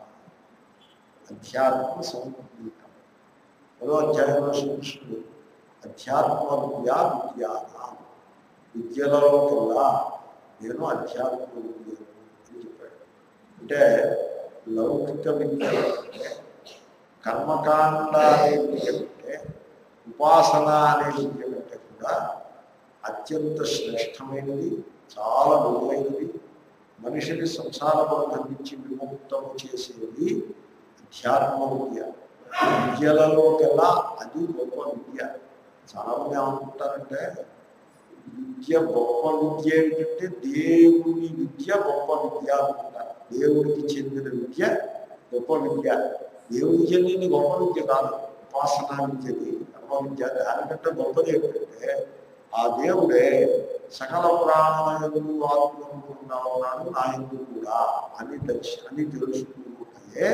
అధ్యాత్మ సంగీతం పదో అధ్యాయంలో శ్రీకృష్ణుడు అధ్యాత్మ విద్యా విద్యానం విద్యలలో కల్లా నేను అధ్యాత్మ విద్య అని చెప్పాడు అంటే లౌకిక విద్య కంటే కర్మకాండ అనే విద్య కంటే ఉపాసన అనే విద్య కంటే కూడా అత్యంత శ్రేష్టమైనది చాలా విలువైనది మనిషిని సంసార బంధం నుంచి విముక్తము చేసేది అధ్యాత్మ విద్య విద్యలలోకెల్లా అది గొప్ప విద్య చాలా మంది ఏమనుకుంటారంటే విద్య గొప్ప విద్య ఏమిటంటే దేవుని విద్య గొప్ప విద్య అనుకుంటారు దేవుడికి చెందిన విద్య గొప్ప విద్య దేవుడికి చెందిన గొప్ప విద్య కాదు ఉపాసనా విద్యది కర్మ విద్య దానికంటే గొప్పది ఏమిటంటే ఆ దేవుడే సకల ప్రాణాయులు ఆత్మనుకుంటా ఉన్నాడు నా ఎందు కూడా అని తెలిసి అని తెలుసుకుంటే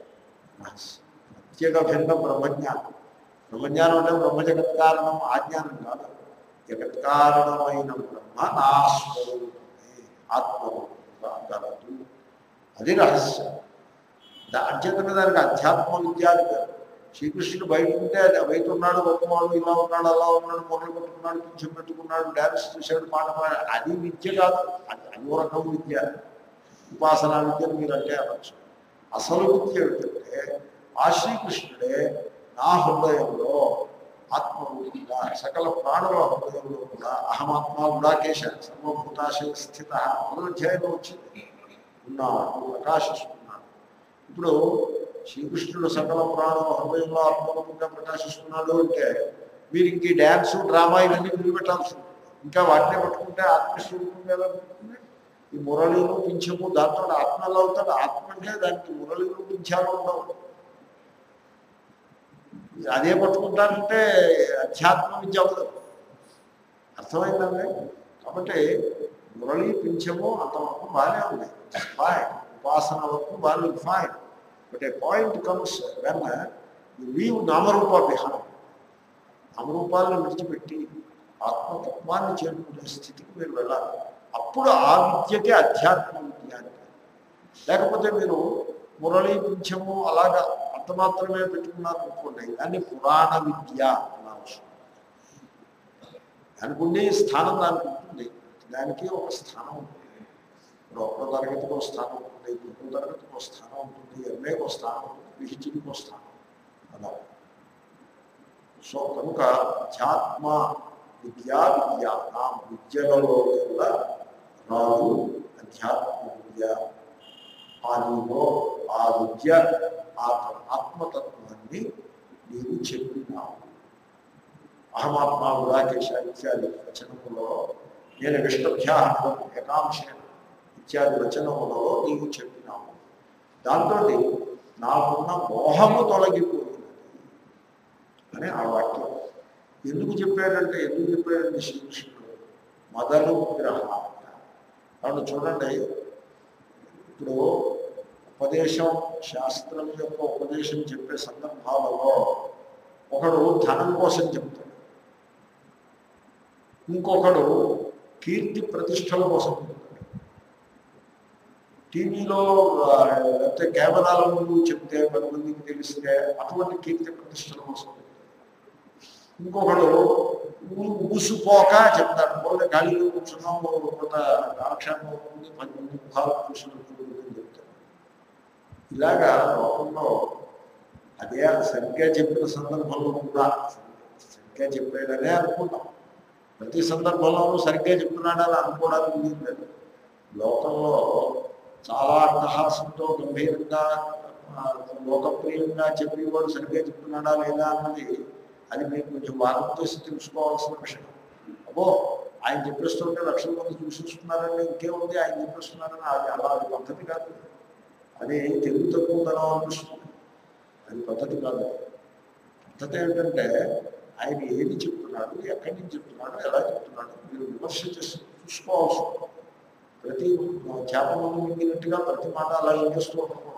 ప్రత్యేక భిన్న బ్రహ్మజ్ఞానం బ్రహ్మజ్ఞానం అంటే బ్రహ్మ జగత్కారణం ఆజ్ఞానం కాదు జగత్కారణమైన బ్రహ్మ నా స్వరూపమే ఆత్మరూపంగా గలదు అది రహస్యం దా- అంచేతనే దానికి అధ్యాత్మ విద్య అని పేరు శ్రీకృష్ణుడు బయట ఉంటే అది బయట ఉన్నాడు గొప్పవాడు ఇలా ఉన్నాడు అలా ఉన్నాడు మొదలు పెట్టుకున్నాడు కొంచెం పెట్టుకున్నాడు డ్యాన్స్ చూశాడు పాట పాడాడు అది విద్య కాదు అది అదో రకం విద్య ఉపాసనా విద్యను మీరంటే అనొచ్చు అసలు విద్య ఏమిటంటే ఆ శ్రీకృష్ణుడే నా హృదయంలో ఆత్మరూపంగా సకల ప్రాణుల హృదయంలో కూడా అహమాత్మ గుడాకేశ సర్వభూతాశయ స్థిత మొదటి అధ్యాయంలో వచ్చింది ఉన్నాడు ప్రకాశిస్తున్నాడు ఇప్పుడు శ్రీకృష్ణుడు సకల పురాణం హృదయంలో ఆత్మరూపంగా ప్రకాశిస్తున్నాడు అంటే మీరు ఇంక ఈ డ్యాన్స్ డ్రామా ఇవన్నీ వదిలిపెట్టాల్సి ఉంటుంది. ఇంకా వాటినే పట్టుకుంటే ఆత్మస్వరూపంగా ఎలా ఉంటుంది ఈ మురళీలు పింఛము దాంతో ఆత్మ ఎలా అవుతాడు ఆత్మ అంటే దానికి మురళీలు పింఛాలు ఉండవు అదే పట్టుకుంటారంటే అధ్యాత్మ విద్య అవ్వదు అర్థమైందండి కాబట్టి మురళి పింఛము అంతవరకు బాగానే ఉంది ఫైన్ ఉపాసన వరకు బాగా fine but a point comes when leave నామరూప విహారం నామరూపాలను విడిచిపెట్టి ఆత్మతత్వాన్ని చేరుకునే స్థితికి మీరు వెళ్ళాలి అప్పుడు ఆ విద్యకే అధ్యాత్మ విద్య అంటారు లేకపోతే మీరు మురళి పింఛము అలాగా అంత మాత్రమే పెట్టుకున్నారు అనుకోండి దాన్ని పురాణ విద్య అన్నారు దానికి ఉండే స్థానం దానికి ఉంటుంది దానికి ఒక స్థానం ఉంటుంది ఇప్పుడు ఒకటో తరగతికి ఒక స్థానం ఉంటుంది రెండో తరగతికి ఒక స్థానం ఉంటుంది ఎంఏకి ఒక స్థానం ఉంటుంది పిహెచ్డికి ఒక స్థానం అలా సో కనుక అధ్యాత్మ విద్యా విద్య ఆ విద్యలలో కూడా రాదు అధ్యాత్మ విద్య ఆ నీలో ఆ విద్య ఆ ఆత్మతత్వాన్ని నీవు చెప్పినావు అహమాత్మ గుడాకేశ ఇత్యాది వచనములో నేను విష్ణుభ్యాహం ఏకాంశేన ఇత్యాది వచనములో నీవు చెప్పినావు దాంతో నాకున్న మోహము తొలగిపోయినది అని ఆ వాక్యం ఎందుకు చెప్పాడంటే ఎందుకు చెప్పాడంటే శ్రీకృష్ణుడు మొదలు గ్రహ కాబట్టి చూడండి ఇప్పుడు ఉపదేశం శాస్త్రం యొక్క ఉపదేశం చెప్పే సందర్భాలలో ఒకడు ధనం కోసం చెప్తాడు ఇంకొకడు కీర్తి ప్రతిష్టల కోసం చెప్తాడు టీవీలో ఆ, లేకపోతే కెమెరాల ముందు చెప్తే పది మందికి తెలిస్తే అటువంటి కీర్తి ప్రతిష్టల కోసం చెప్తాడు. ఇంకొకడు ఊ- ఊసిపోక చెప్తాడు పోతే గాలిలో కూర్చున్నాం కొంత కాలక్షేపం అవుతుంది పది మంది ముఖాలు చూసినట్టు అని చెప్తాడు ఇలాగా లోకంలో అదే సరిగ్గా చెప్పిన సందర్భంలో కూడా సరిగ్గా చెప్పాడనే అనుకుంటాం ప్రతి సందర్భంలోనూ సరిగ్గా చెప్తున్నాడని అనుకోవడానికి వీలు లేదు లోకంలో చాలా అట్టహాసంతో గంభీరంగా ఆ, లోకప్రియంగా చెప్పేవాడు సరిగ్గా చెప్తున్నాడా లేదా అన్నది అది మీరు కొంచెం వారం చేసి తెలుసుకోవాల్సిన విషయం అబ్బో ఆయన చెప్పేస్తుంటే లక్షల మంది చూసేస్తున్నారని ఇంకేముంది ఆయన చెప్పేస్తున్నారని అది అలా అది పద్ధతి కాదు అది తెలుగు తక్కువతనం అనిపిస్తుంది అది పద్ధతి కాదు పద్ధతి ఏంటంటే ఆయన ఏది చెప్తున్నాడు ఎక్కడి నుంచి చెప్తున్నాడు ఎలా చెప్తున్నాడు మీరు విమర్శ చేసి చూసుకోవాల్సి ఉంటుంది. ప్రతి చేప ముందు మింగినట్టుగా ప్రతి మాట అలా చేస్తూ ఉండకూడదు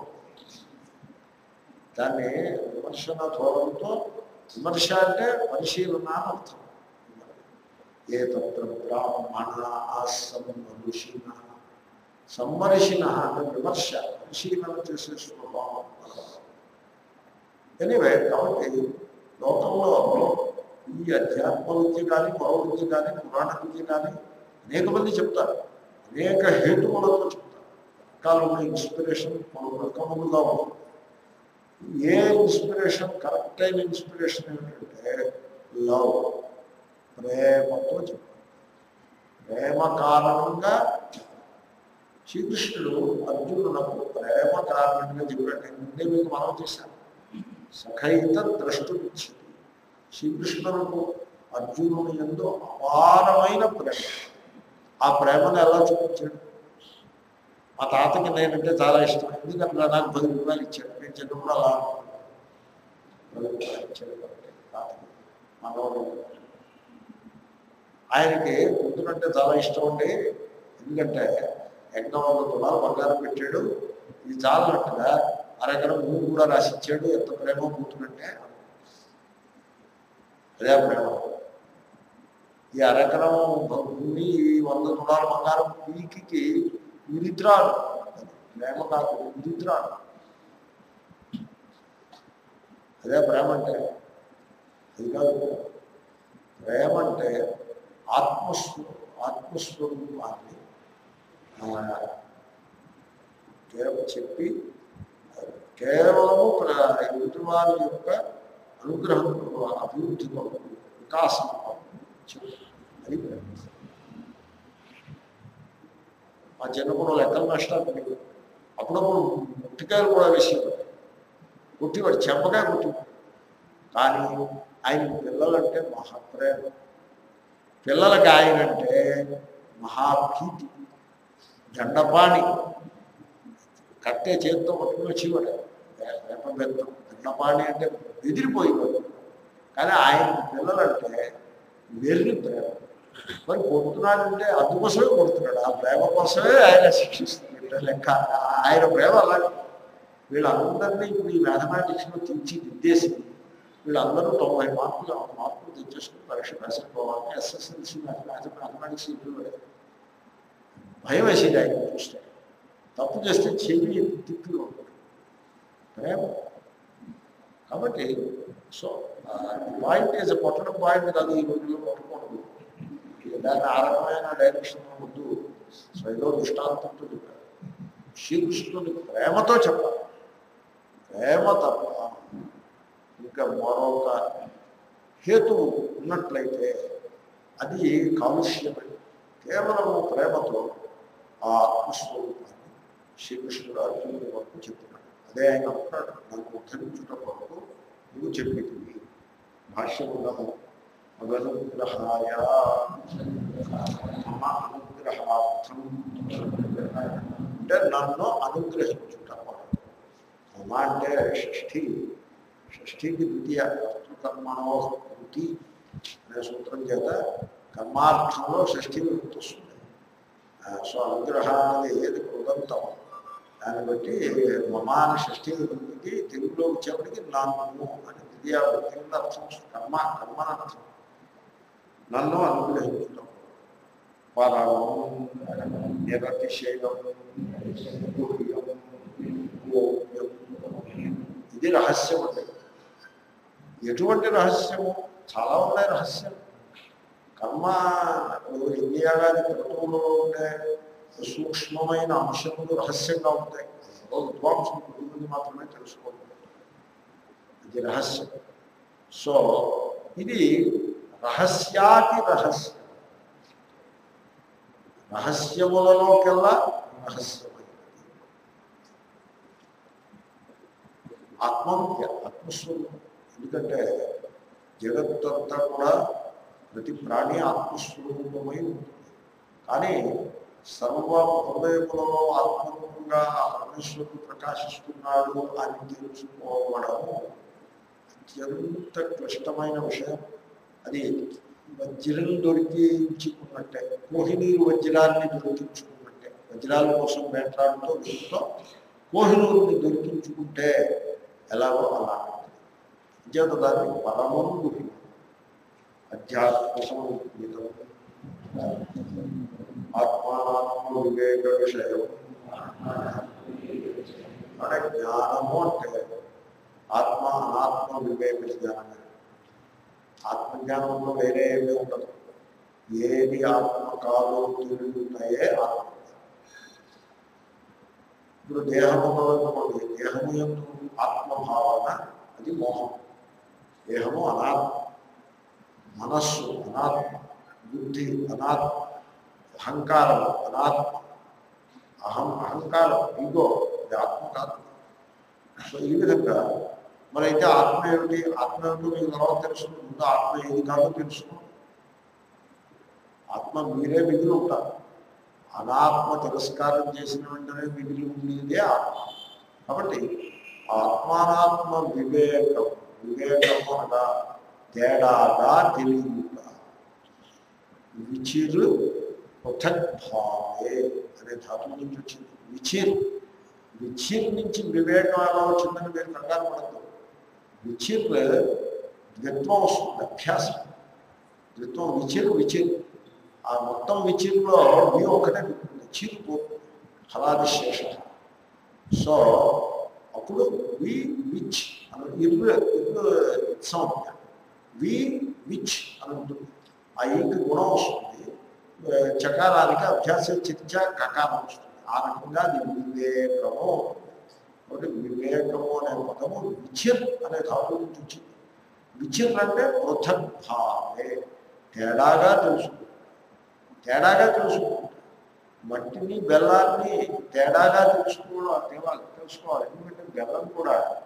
దాన్ని విమర్శన ధోరణితో విమర్శ అంటే పరిశీలన అని అర్థం ఏ తత్ర బ్రాహ్మణ సమ్మరుషిణ సమ్మర్షిణ అంటే విమర్శ పరిశీలన చేసే స్వభావం ఎనివే కాబట్టి లోకంలో ఈ అధ్యాత్మ విద్య కానీ మరో విద్య కానీ పురాణ విద్య కానీ అనేక మంది చెప్తారు అనేక హేతువులతో చెప్తారు రకాల ఇన్స్పిరేషన్ పలు రకములుగా ఉంటుంది ఏ ఇన్స్పిరేషన్ కరెక్ట్ అయిన ఇన్స్పిరేషన్ ఏంటంటే లవ్ ప్రేమతో చెప్పాలి ప్రేమ కారణంగా శ్రీకృష్ణుడు అర్జునులకు ప్రేమ కారణంగా చెప్పాడు నేను ముందే మీకు మనం చేశాను సఖైత ద్రష్టునిచ్చింది శ్రీకృష్ణులకు అర్జునుని ఎందు అపారమైన ప్రేమ ఆ ప్రేమను ఎలా చూపించాడు మా తాతకి నేనంటే చాలా ఇష్టం ఎందుకంటే నాకు పది రూపాయలు ఇచ్చాడు నేను చిన్నప్పుడు అలా అనుకున్నాను. పది రూపాయలు ఇచ్చాడు కాబట్టి తాతకి మనవాడు ఆయనకి కూతురంటే చాలా ఇష్టం అండి ఎందుకంటే యజ్ఞం వంద తులాలు బంగారం పెట్టాడు ఇది చాలన్నట్టుగా అరెకరం భూమి కూడా రాసిచ్చాడు ఎంత ప్రేమ కూతురంటే అదే ప్రేమ ఈ అరెకరం భూమి ఈ వంద తులాల బంగారం పీకి విరిద్రాడు ప్రేమ కాదు విరిద్రాడు అదే ప్రేమ అంటే అది కాదు ప్రేమ అంటే ఆత్మస్వ ఆత్మస్వరూపాన్ని ఆ, కేవలం చెప్పి కేవలము ప్ర- ఎదుటివారి యొక్క అనుగ్రహం అభివృద్ధి కొరకు వికాసం కొరకు చెప్పు. అది ప్రేమ మా చిన్నప్పుడు లెక్కలు నష్టాలు అప్పుడప్పుడు ముట్టికాయలు కూడా వేసేవారు కొట్టివాడు చెంపగా కొట్టివాడు కానీ ఆయన పిల్లలంటే మహాప్రేమ పిల్లలకి ఆయన అంటే మహాభీతి దండపాణి కట్టే చేతితో పట్టుకుని వచ్చేవాడు వేప బెత్తం దండపాణి అంటే బెదిరిపోయేవాడు కానీ ఆయన పిల్లలంటే వెర్రి ప్రేమ మరి కొడుతున్నాడంటే అందుకోసమే కొడుతున్నాడు ఆ ప్రేమ కోసమే ఆయన శిక్షిస్తున్నాడు లెక్క ఆయన ప్రేమ అలాగే వీళ్ళందరినీ ఇప్పుడు ఈ మ్యాథమెటిక్స్లో తీర్చిదిద్దేసి వీళ్ళందరూ తొంభై మార్కులు ఆ మార్కులు తెచ్చేసుకుని పరీక్ష రాసుకోవాలి ఎస్ఎస్ఎల్సి మ్యాథమెటిక్స్ ఇంట్లో భయం వేసేది ఆయన చూస్తే తప్పు చేస్తే చెవి తిప్పి ఉంటాడు ప్రేమ కాబట్టి సో పాయింట్ ఈజ్ కొట్టడం పాయింట్ కాదు ఈ రోజుల్లో కొట్టకూడదు దాన్ని ఆ రకమైన డైరెక్షన్ వద్దు సో ఏదో దృష్టాంతంతో చెప్పారు శ్రీకృష్ణుని ప్రేమతో చెప్పాలి ప్రేమ తప్ప ఇంకా మరొక హేతువు ఉన్నట్లయితే అది కాలుష్యమే కేవలం ప్రేమతో ఆ ఆత్మస్వరూపాన్ని శ్రీకృష్ణుడు అర్జునుడి వరకు చెప్తున్నాడు అదే ఆయన అంటున్నాడు నాకు ఉద్ధరించుట కొరకు నువ్వు చెప్పేది భాష్యములను మగనుగ్రహాయ మమ అనుగ్రహార్థం అంటే నన్ను అనుగ్రహించుట కొరకు మమ అంటే షష్ఠి షష్ఠికి ద్వితీయ కర్తృకర్మణో వృత్తి అనే సూత్రం చేత కర్మార్థంలో షష్ఠి వృత్తి వస్తుంది ఆ, సో అనుగ్రహం అనేది ఏది కృదంతం దాన్ని బట్టి మమాన షష్ఠి వృత్తికి తెలుగులో వచ్చేప్పటికి నన్ను అని ద్వితీయ వృత్తి కింద అర్థం వస్తుంది. కర్మ కర్మనర్థం నన్ను అనుగ్రహించడం పరమం నిరతిశైలం గుహ్యం, గోప్యం. ఇది రహస్యం అంటే ఎటువంటి రహస్యము చాలా ఉన్నాయి రహస్యం కర్మ ఇండియాగాది క్రతువులో ఉండే సూక్ష్మమైన అంశములు రహస్యంగా ఉంటాయి ఏదో విద్వాంసం కొద్దిమంది మాత్రమే తెలుసుకోవాలి ఇది రహస్యం సో ఇది రహస్యాతి రహస్యం రహస్యములలోకెల్లా రహస్యమైనది ఆత్మవిద్య ఆత్మస్వరూపం ఎందుకంటే జగత్తంతా కూడా ప్రతి ప్రాణి ఆత్మస్వరూపమై ఉంటుంది కానీ సర్వ హృదయములలో ఆత్మరూపంగా ఆ పరమేశ్వరుడు ప్రకాశిస్తున్నాడు అని తెలుసుకోవడము అత్యంత క్లిష్టమైన విషయం అది వజ్రం దొరికించుకున్నట్టే కోహినూరు వజ్రాన్ని దొరికించుకున్నట్టే వజ్రాల కోసం వేటాడుతూ వీటితో కోహినూరుని దొరికించుకుంటే ఎలాగో అలా చేత దాన్ని పరమం గురి అధ్యాత్మ సంగీతం ఆత్మాత్మ వివేక విషయం మన జ్ఞానము అంటే ఆత్మ అనాత్మ వివేక జ్ఞానమే ఆత్మజ్ఞానంలో వేరే ఏమీ ఉండదు ఏది ఆత్మ కాదో తిరుగుతాయే ఆత్మ ఇప్పుడు దేహము ఉన్నదనుకోండి దేహము ఎందు ఆత్మభావన అది మోహం దేహము అనాత్మ మనస్సు అనాత్మ బుద్ధి అనాత్మ అహంకారం అనాత్మ అహం అహంకారం ఈగో ఇది ఆత్మ కాదు సో ఈ విధంగా మరి అయితే ఆత్మ ఏమిటి ఆత్మ ఏమిటో మీకు తర్వాత తెలుసుకుని ముందు ఆత్మ ఏది కాదో తెలుసుకో ఆత్మ మీరే మిగిలి ఉంటారు అనాత్మ తిరస్కారం చేసిన వెంటనే మిగిలి ఉండేదే ఆత్మ కాబట్టి ఆత్మానాత్మ వివేకం వివేకం అనగా తేడాగా తెలియట విచిరు పృథగ్భావే అనే ధాతు నుంచి వచ్చింది విచిర్ విచిర్ నుంచి వివేకం ఎలా వచ్చిందని మీరు కంగారు పడద్దు విచిర్ ద్విత్వం వస్తుంది అభ్యాసం ద్విత్వం విచిర్ విచిర్ ఆ మొత్తం విచిర్లో వి ఒకటే ఉంటుంది చిరు పోతుంది ఫలాది శేష సో అప్పుడు వి విచ్ అని ఇర్రు ఇర్రు సంజ్ఞ వి విచ్ అని ఉంటుంది ఆ ఈకి గుణం వస్తుంది ఆ, చకారానికి అభ్యాస చర్చ కకారం వస్తుంది ఆ రకంగా అది వివేకము కాబట్టి వివేకము అనే పదము విచిర్ అనే ధాతు నుంచి వచ్చింది విచిర్ అంటే పృథగ్భావే తేడాగా తెలుసుకుంటుంది తేడాగా తెలుసుకుంటుంది మట్టిని బెల్లాన్ని తేడాగా తెలుసుకోవడం తేవాలి తెలుసుకోవాలి ఎందుకంటే బెల్లం కూడా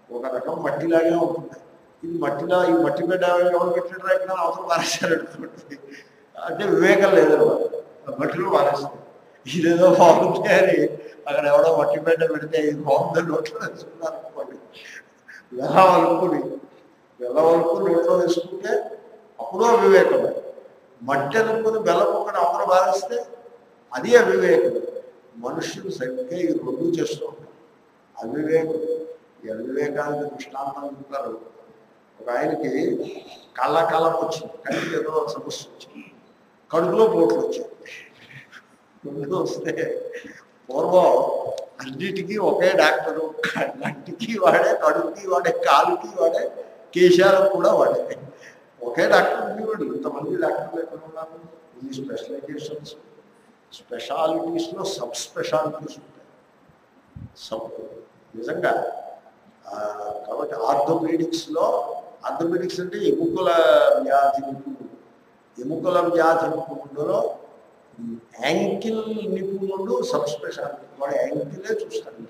ఒక రకం మట్టిలాగే ఉంటుంది ఇది మట్టిలో ఈ మట్టి బిడ్డ ఎవరు పెట్టిన ఇక్కడ అవసరం పారేశారు అనుకోండి అంటే వివేకం లేదన్నమాట ఆ మట్టిలో పారేస్తారు ఇదేదో బాగుంది అని అక్కడ ఎవడో మట్టి బిడ్డ పెడితే ఇది బాగుందని నోట్లో వేసుకున్నారు అనుకోండి వెళ్ళవలుకుని వెళ్ళవలుకు నోట్లో వేసుకుంటే అప్పుడో వివేకమే మట్టి అనుకుని బెల్లం ఒకటి అవతల పారేస్తే అది అవివేకం మనుషులు సరిగ్గా ఈ రెండు చేస్తూ ఉంటారు అవివేకం ఈ అవివేకానికి దృష్టాంతం చెప్తారు ఒక ఆయనకి కళ్ళ కళ్ళం వచ్చింది కంటికి ఏదో సమస్య వచ్చింది కడుపులో పోట్లు వచ్చాయి ముందు వస్తే పూర్వం అన్నిటికీ ఒకే డాక్టరు కంటికి వాడే కడుపుకి వాడే కాలుకి వాడే కేశాలకు కూడా వాడే ఒకే డాక్టర్ ఉండేవాడు ఇంతమంది డాక్టర్లు ఎక్కడ ఉన్నారు ఈ స్పెషలైజేషన్స్ స్పెషాలిటీస్లో సబ్ స్పెషాలిటీస్ ఉంటాయి సబ్ నిజంగా ఆ, కాబట్టి ఆర్థోపెడిక్స్లో ఆర్థోపెడిక్స్ అంటే ఎముకల వ్యాధి నిపుణుడు ఎముకల వ్యాధి నిపుణుడులో యాంకిల్ నిపుణుడు సబ్ స్పెషాలిటీ వాడు యాంకిలే చూస్తాడు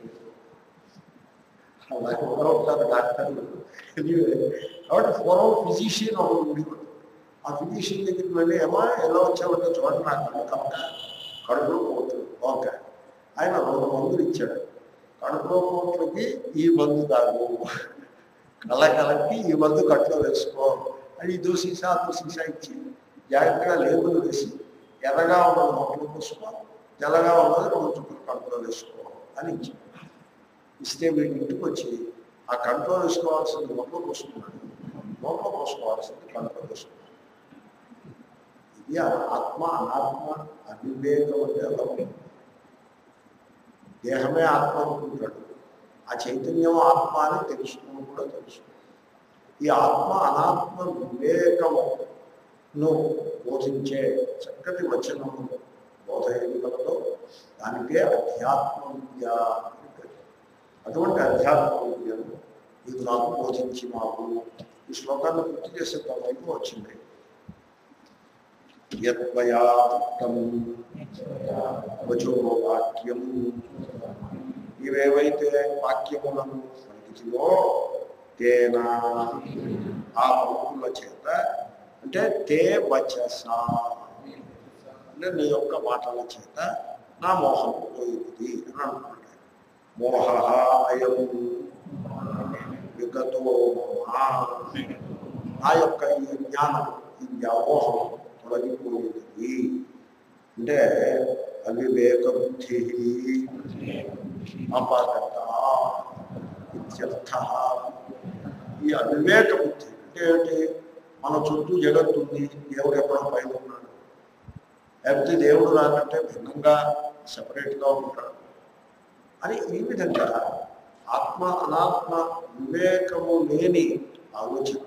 అలా ఎవరో ఉంటారు డాక్టర్లు Anyway, కాబట్టి పూర్వం ఫిజిషియన్ ఒకడు ఉండేవాడు ఆ ఫిజిషియన్ దగ్గరికి వెళ్ళి ఏమో ఎలా వచ్చావంటే చూడండి నాకు కనుక కడుపులో పోతుంది ఓకే ఆయన రెండు మందులు ఇచ్చాడు కడుపులో పోట్లకి ఈ మందు తాగు కళ్ళ కలకి ఈ మందు కట్లో వేసుకో అని ఇదో సీసా అదో సీసా ఇచ్చి జాగ్రత్తగా లేబుల్ వేసి ఎర్రగా ఉన్నది మొక్కలు పోసుకో తెల్లగా ఉన్నది రెండు చుక్కలు కడుపులో వేసుకో అని ఇచ్చాడు ఇస్తే వీడి ఇంటికి వచ్చి ఆ కంట్లో వేసుకోవాల్సింది మొక్కలు పోసుకున్నాడు మొక్కలు పోసుకోవాల్సింది కంట్లో వేసుకున్నాడు ఇది ఆత్మ అనాత్మ అవివేకం అంటే అలా ఉంది. దేహమే ఆత్మ అనుకుంటాడు ఆ చైతన్యం ఆత్మ అని తెలుసుకుని కూడా తెలుసు ఈ ఆత్మ అనాత్మ వివేకము నువ్వు బోధించే చక్కటి వచనము బోధ ఎన్నికలతో దానికే అధ్యాత్మ విద్య అని పేరు. అటువంటి అధ్యాత్మ విద్యను నీవు నాకు బోధించి మాకు ఈ శ్లోకాన్ని పూర్తి చేసే వైపు వచ్చింది యత్వయా ఉక్తం వచో వాక్యం ఇవేవైతే వాక్యములను పలికితివో తేనా ఆ పలుకుల చేత అంటే తే వచస అంటే నీ యొక్క మాటల చేత నా మోహం పోయింది అని అనుకున్నాడు మోహ అయం విగతో మమ నా యొక్క ఈ జ్ఞానం ఈ వ్యామోహం తొలగిపోయినది అంటే అవివేక బుద్ధి అపగత ఇత్యర్థ ఈ అవివేక బుద్ధి అంటే ఏంటి మన చుట్టూ జగత్తు ఉంది దేవుడు ఎక్కడో పైన ఉన్నాడు లేకపోతే దేవుడు రాకంటే భిన్నంగా సపరేట్గా ఉంటాడు అని ఈ విధంగా ఆత్మ అనాత్మ వివేకము లేని ఆలోచన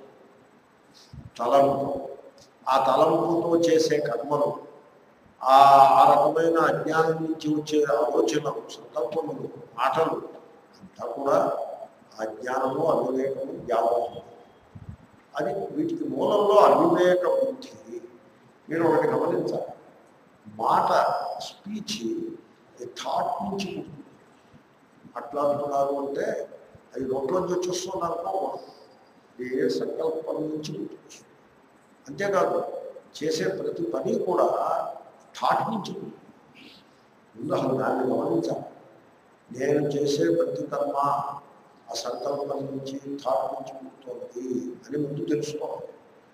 తలంపు ఆ తలంపుతో చేసే కర్మలు ఆ ఆ రకమైన అజ్ఞానం నుంచి వచ్చే ఆలోచనలు సంకల్పములు మాటలు అంతా కూడా అజ్ఞానము అవివేకము వ్యామోహము అది వీటికి మూలంలో అవివేక బుద్ధి మీరు ఒకటి గమనించాలి మాట స్పీచ్ థాట్ నుంచి పుడుతుంది అట్లా అంటున్నారు అంటే అది నోట్లోంచి వచ్చేస్తున్నారు ఇది ఏ సంకల్పం నుంచి పుట్టుకొస్తుంది అంతేకాదు చేసే ప్రతి పని కూడా థాట్ నుంచి పుడుతుంది. ముందు అసలు దాన్ని గమనించాలి నేను చేసే ప్రతి కర్మ ఆ సంకల్పం నుంచి థాట్ నుంచి పుట్టుతుంది అని ముందు తెలుసుకోవాలి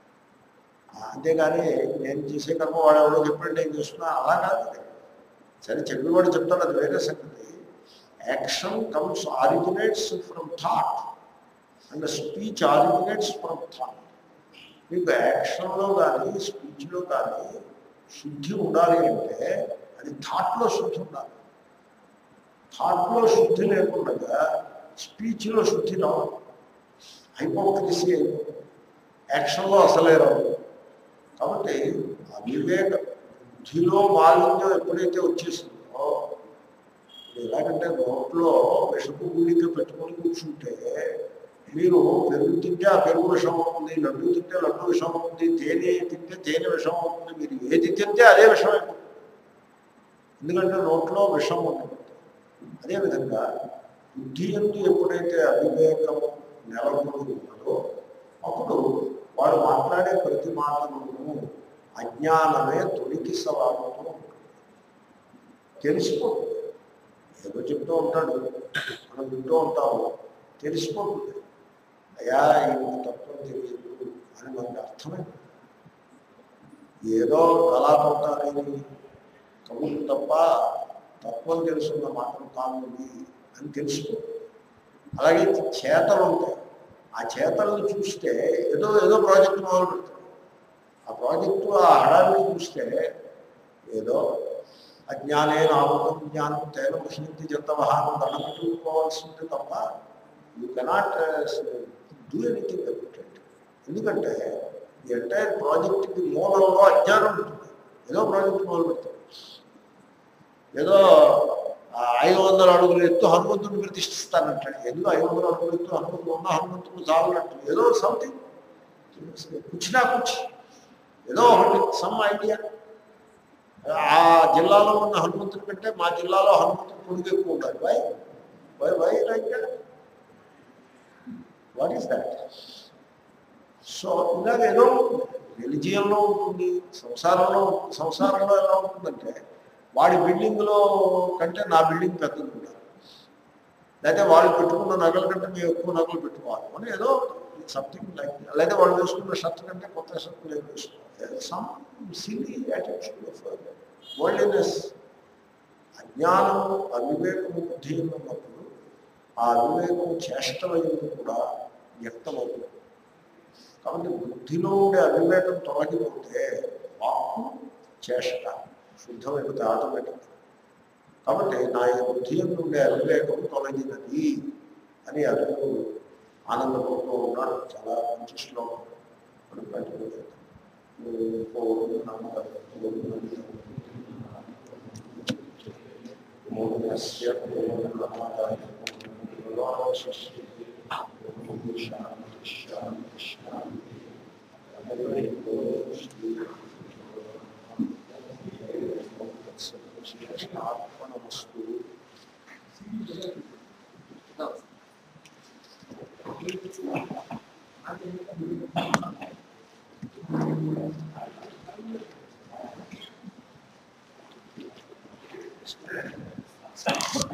ఆ, అంతేగాని నేను చేసే కర్మ వాడు ఎవడో చెప్పాడు నేను చేస్తున్నా అలా కాదు అది. సరే చెప్పేవాడు చెప్తాడు అది వేరే సంగతి action comes originates from thought and speech originates from thought మీకు యాక్షన్లో కానీ స్పీచ్లో కానీ శుద్ధి ఉండాలి అంటే అది థాట్లో శుద్ధి ఉండాలి థాట్లో శుద్ధి లేకుండా స్పీచ్లో శుద్ధి రావు హైపోక్రసీ అయిపోతుంది యాక్షన్లో అసలే రావు కాబట్టి అవివేక బుద్ధిలో మాలిన్యం ఎప్పుడైతే వచ్చేసిందో ఎలాగంటే నోట్లో విషపు గుళిక పెట్టుకొని కూర్చుంటే మీరు పెరుగు తింటే ఆ పెరుగు విషం అవుతుంది లడ్డు తింటే లడ్డు విషం అవుతుంది తేనె తింటే తేనె విషం అవుతుంది మీరు ఏది తింటే అదే విషం అయిపోతుంది ఎందుకంటే నోట్లో విషం ఉంటుంది అదేవిధంగా బుద్ధి ఎందు ఎప్పుడైతే అవివేకము నెలకొని ఉన్నదో అప్పుడు వాడు మాట్లాడే ప్రతి మాటను అజ్ఞానమే తొలికి సవాలుతో ఉంటుంది తెలిసిపోతుంది ఏదో చెప్తూ ఉంటాడు మనం వింటూ ఉంటాము తెలిసిపోతుంది అయ్యా ఈ తత్వం తెలియదు అని మనకు అర్థమైంది ఏదో కళాపడతానేది కబుర్లు తప్ప తత్వం తెలుసున్న మాత్రం కాదు ఇది అని తెలుసుకో అలాగే చేతలు ఉంటాయి ఆ చేతలను చూస్తే ఏదో ఏదో ప్రాజెక్ట్ మొదలు పెడతాడు ఆ ప్రాజెక్టు ఆ హడావిని చూస్తే ఏదో అజ్ఞానే నామకం జ్ఞానం తేన ముష్యంతి జంతవహానం దండం పెట్టుకోవాల్సి ఉంటుంది తప్ప you cannot do anything about it ఎందుకంటే ఈ ఎంటైర్ ప్రాజెక్ట్కి మూలంలో అజ్ఞానం ఉంటుంది ఏదో ప్రాజెక్ట్ మొదలు పెడతాడు ఏదో ఆ, ఐదు వందల అడుగులు ఎత్తు హనుమంతుడిని ప్రతిష్ఠిస్తానంటాడు ఎందుకు ఐదు వందల అడుగులు ఎత్తు హనుమంతుడు ఉన్న హనుమంతుడు చాలన్నట్టు ఏదో సంథింగ్ కూర్చున్నా కూర్చి ఏదో ఒకటి సమ్ ఐడియా ఆ జిల్లాలో ఉన్న హనుమంతుడి కంటే మా జిల్లాలో హనుమంతుడు పొడుగు ఎక్కువ ఉండాలి why why why like what is that so ఇలాగ ఏదో రిలిజియన్లో ఉంటుంది సంసారంలో సంసారంలో ఎలా ఉంటుందంటే వాడి బిల్డింగ్లో కంటే నా బిల్డింగ్ పెద్దది ఉండాలి లేకపోతే వాళ్ళు పెట్టుకున్న నగల కంటే మేము ఎక్కువ నగలు పెట్టుకోవాలి అని ఏదో సంథింగ్ లైక్ లేదా వాళ్ళు వేసుకున్న షర్ట్ కంటే కొత్త షర్ట్ లేదు వేసుకోవాలి some silly attitude of worldliness అజ్ఞానము అవివేకము బుద్ధి ఉన్నప్పుడు ఆ అవివేకము చేష్టమైనది కూడా వ్యక్తమవుతుంది కాబట్టి బుద్ధిలో ఉండే అవివేకం తొలగిపోతే వాక్కు చేష్ట శుద్ధమైపోతే ఆటోమేటిక్ కాబట్టి నా యొక్క బుద్ధి ఉండే అవివేకం తొలగినది అని అతను ఆనందపడుతూ ఉన్నాడు చాలా మంచి శ్లోకం మనం బయటకు ఆత్మనమస్తు Thank you.